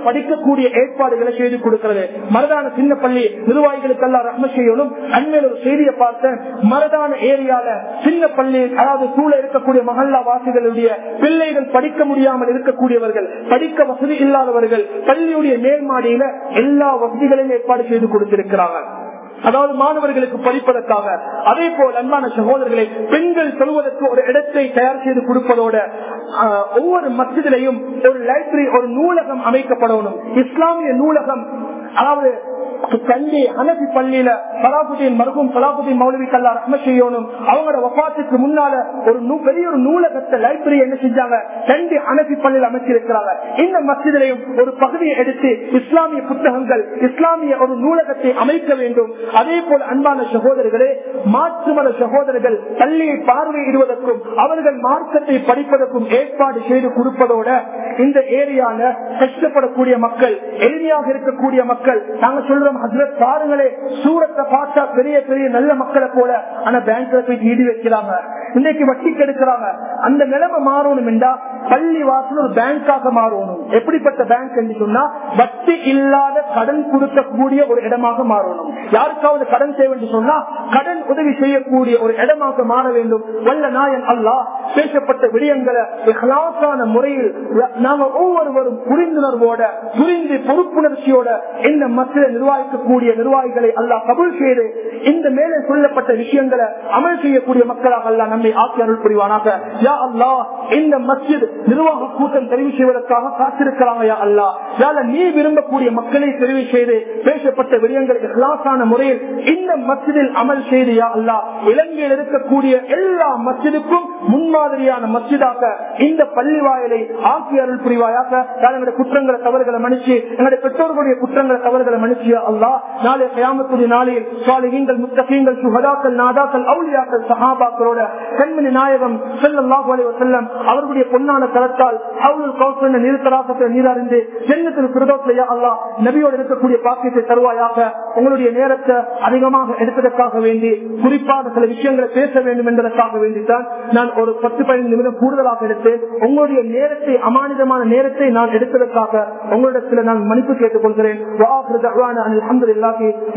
படிக்கக்கூடிய ஏற்பாடுகளை செய்து கொடுக்கிறது மரதான சின்ன பள்ளி நிர்வாகிகளுக்கு எல்லாம் ரஹ்ம செய்யணும் அண்மையில் ஒரு செய்தியை பார்த்தேன் மரதான ஏரியால சின்ன பள்ளி அதாவது சூழ இருக்கக்கூடிய மகல்லா வாசிகளுடைய பிள்ளைகள் படிக்க முடியாமல் இருக்கக்கூடியவர்கள் படிக்க வசதி இல்லாதவர்கள் பள்ளியுடைய மேல்மாடியில எல்லா வசதிகளையும் ஏற்பாடு செய்து கொடுத்திருக்கிறாங்க அதாவது மாணவர்களுக்கு படிப்பதற்காக அதே போல் அன்பான சகோதரர்களை பெண்கள் சொல்வதற்கு ஒரு இடத்தை தயார் செய்து கொடுப்பதோட ஆஹ், ஒவ்வொரு மசிதிலையும் ஒரு லைப்ரரி ஒரு நூலகம் அமைக்கப்படணும் இஸ்லாமிய நூலகம் அதாவது தந்தை அனபி பள்ளியில சலாபுதீன் மருகும் சலாபுதீன் மௌலவி கல்லா ரஹ்ம செய்யணும் அவங்களோட வபாத்துக்கு முன்னால ஒரு நூ- பெரிய ஒரு நூலகத்தை லைப்ரரி என்ன செஞ்சாங்க தந்தை அனபி பள்ளியில் அமைச்சிருக்கிறாங்க இந்த மசிதிலையும் ஒரு பகுதியை எடுத்து இஸ்லாமிய புத்தகங்கள் இஸ்லாமிய ஒரு நூலகத்தை அமைக்க வேண்டும் அதே போல் அன்பான சகோதரர்களே மாற்று மத சகோதரர்கள் பள்ளியை பார்வையிடுவதற்கும் அவர்கள் மார்க்கத்தை படிப்பதற்கும் ஏற்பாடு செய்து கொடுப்பதோட இந்த ஏரியால கஷ்டப்படக்கூடிய மக்கள் எளிமையாக இருக்கக்கூடிய மக்கள் நாங்க சொல்றோம் ஹசரத் பாருங்களே சூரத்தை பார்த்தா பெரிய பெரிய நல்ல மக்களை போல ஆனா பேங்க்ல போய் ஈடு வைக்கிறாங்க இன்னைக்கு வட்டிக்கு எடுக்கிறாங்க அந்த நிலைமை மாறணும் என்றா பள்ளி வாசல் ஒரு பேங்காக மாறணும் எப்படிப்பட்ட பேங்க் என்று சொன்னா வட்டி இல்லாத கடன் கொடுக்கக்கூடிய ஒரு இடமாக மாறணும் யாருக்காவது கடன் தேவை என்று சொன்னா கடன் உதவி செய்யக்கூடிய ஒரு இடமாக மாற வேண்டும் வல்ல நாயன் அல்லாஹ் பேசப்பட்ட விடயங்களை இஹ்லாஸான முறையில் நாம ஒவ்வொருவரும் புரிந்துணர்வோட புரிந்து பொறுப்புணர்ச்சியோட இந்த மக்களை நிர்வாகிக்கக்கூடிய நிர்வாகிகளை அல்லாஹ் கபுல் செய்து இந்த மேலே சொல்லப்பட்ட விஷயங்களை அமல் செய்யக்கூடிய மக்களாக அல்லாஹ் நம்மை ஆக்கி அருள் புரிவானாக யா அல்லாஹ் இந்த மஸ்ஜித் நிர்வாக கூட்டம் தெரிவு செய்வதற்காக காத்திருக்கிறாங்க யா அல்லாஹ் யால நீ விரும்பக்கூடிய மக்களை தெரிவு செய்து பேசப்பட்ட விடயங்களுக்கு கிளாஸான முறையில் இந்த மஸ்ஜிதில் அமல் செய்து யா அல்லாஹ் இலங்கையில் இருக்கக்கூடிய எல்லா மஸ்ஜிதுக்கும் முன்மாதிரியான மஸ்ஜிதாக இந்த பள்ளி வாயிலை ஆக்கி அருள் புரிவாயாக யார் எங்களுடைய குற்றங்களை தவறுகளை மன்னிச்சு எங்களுடைய பெற்றோர்களுடைய குற்றங்களை தவறுகளை மன்னிச்சு யா அல்லாஹ் நாளை கயாமத்துடைய நாளில் சாலிகங்கள் முத்தகீங்கள் சுகதாக்கள் நாதாக்கள் அவுளியாக்கள் சஹாபாக்களோட கண்மணி நாயகம் செல்லல்லாஹு அலைஹி வஸல்லம் அவர்களுடைய பொன்னான கரத்தால் அவுல் கௌசல் நீர்த்தராசத்தை நீரறிந்து ஜென்னத்தில் பிரதோசியா அல்லாஹ் நபியோடு இருக்கக்கூடிய பாக்கியத்தை தருவாயாக உங்களுடைய நேரத்தை அதிகமாக எடுப்பதற்காக வேண்டி குறிப்பாக சில விஷயங்களை பேச வேண்டும் என்பதற்காக வேண்டித்தான் நான் ஒரு பத்து பதினைந்து நிமிடம் கூடுதலாக எடுத்து உங்களுடைய நேரத்தை அமானிதமான நேரத்தை நான் எடுத்ததற்காக உங்களிடத்தில் நான் மன்னிப்பு கேட்டுக் கொள்கிறேன்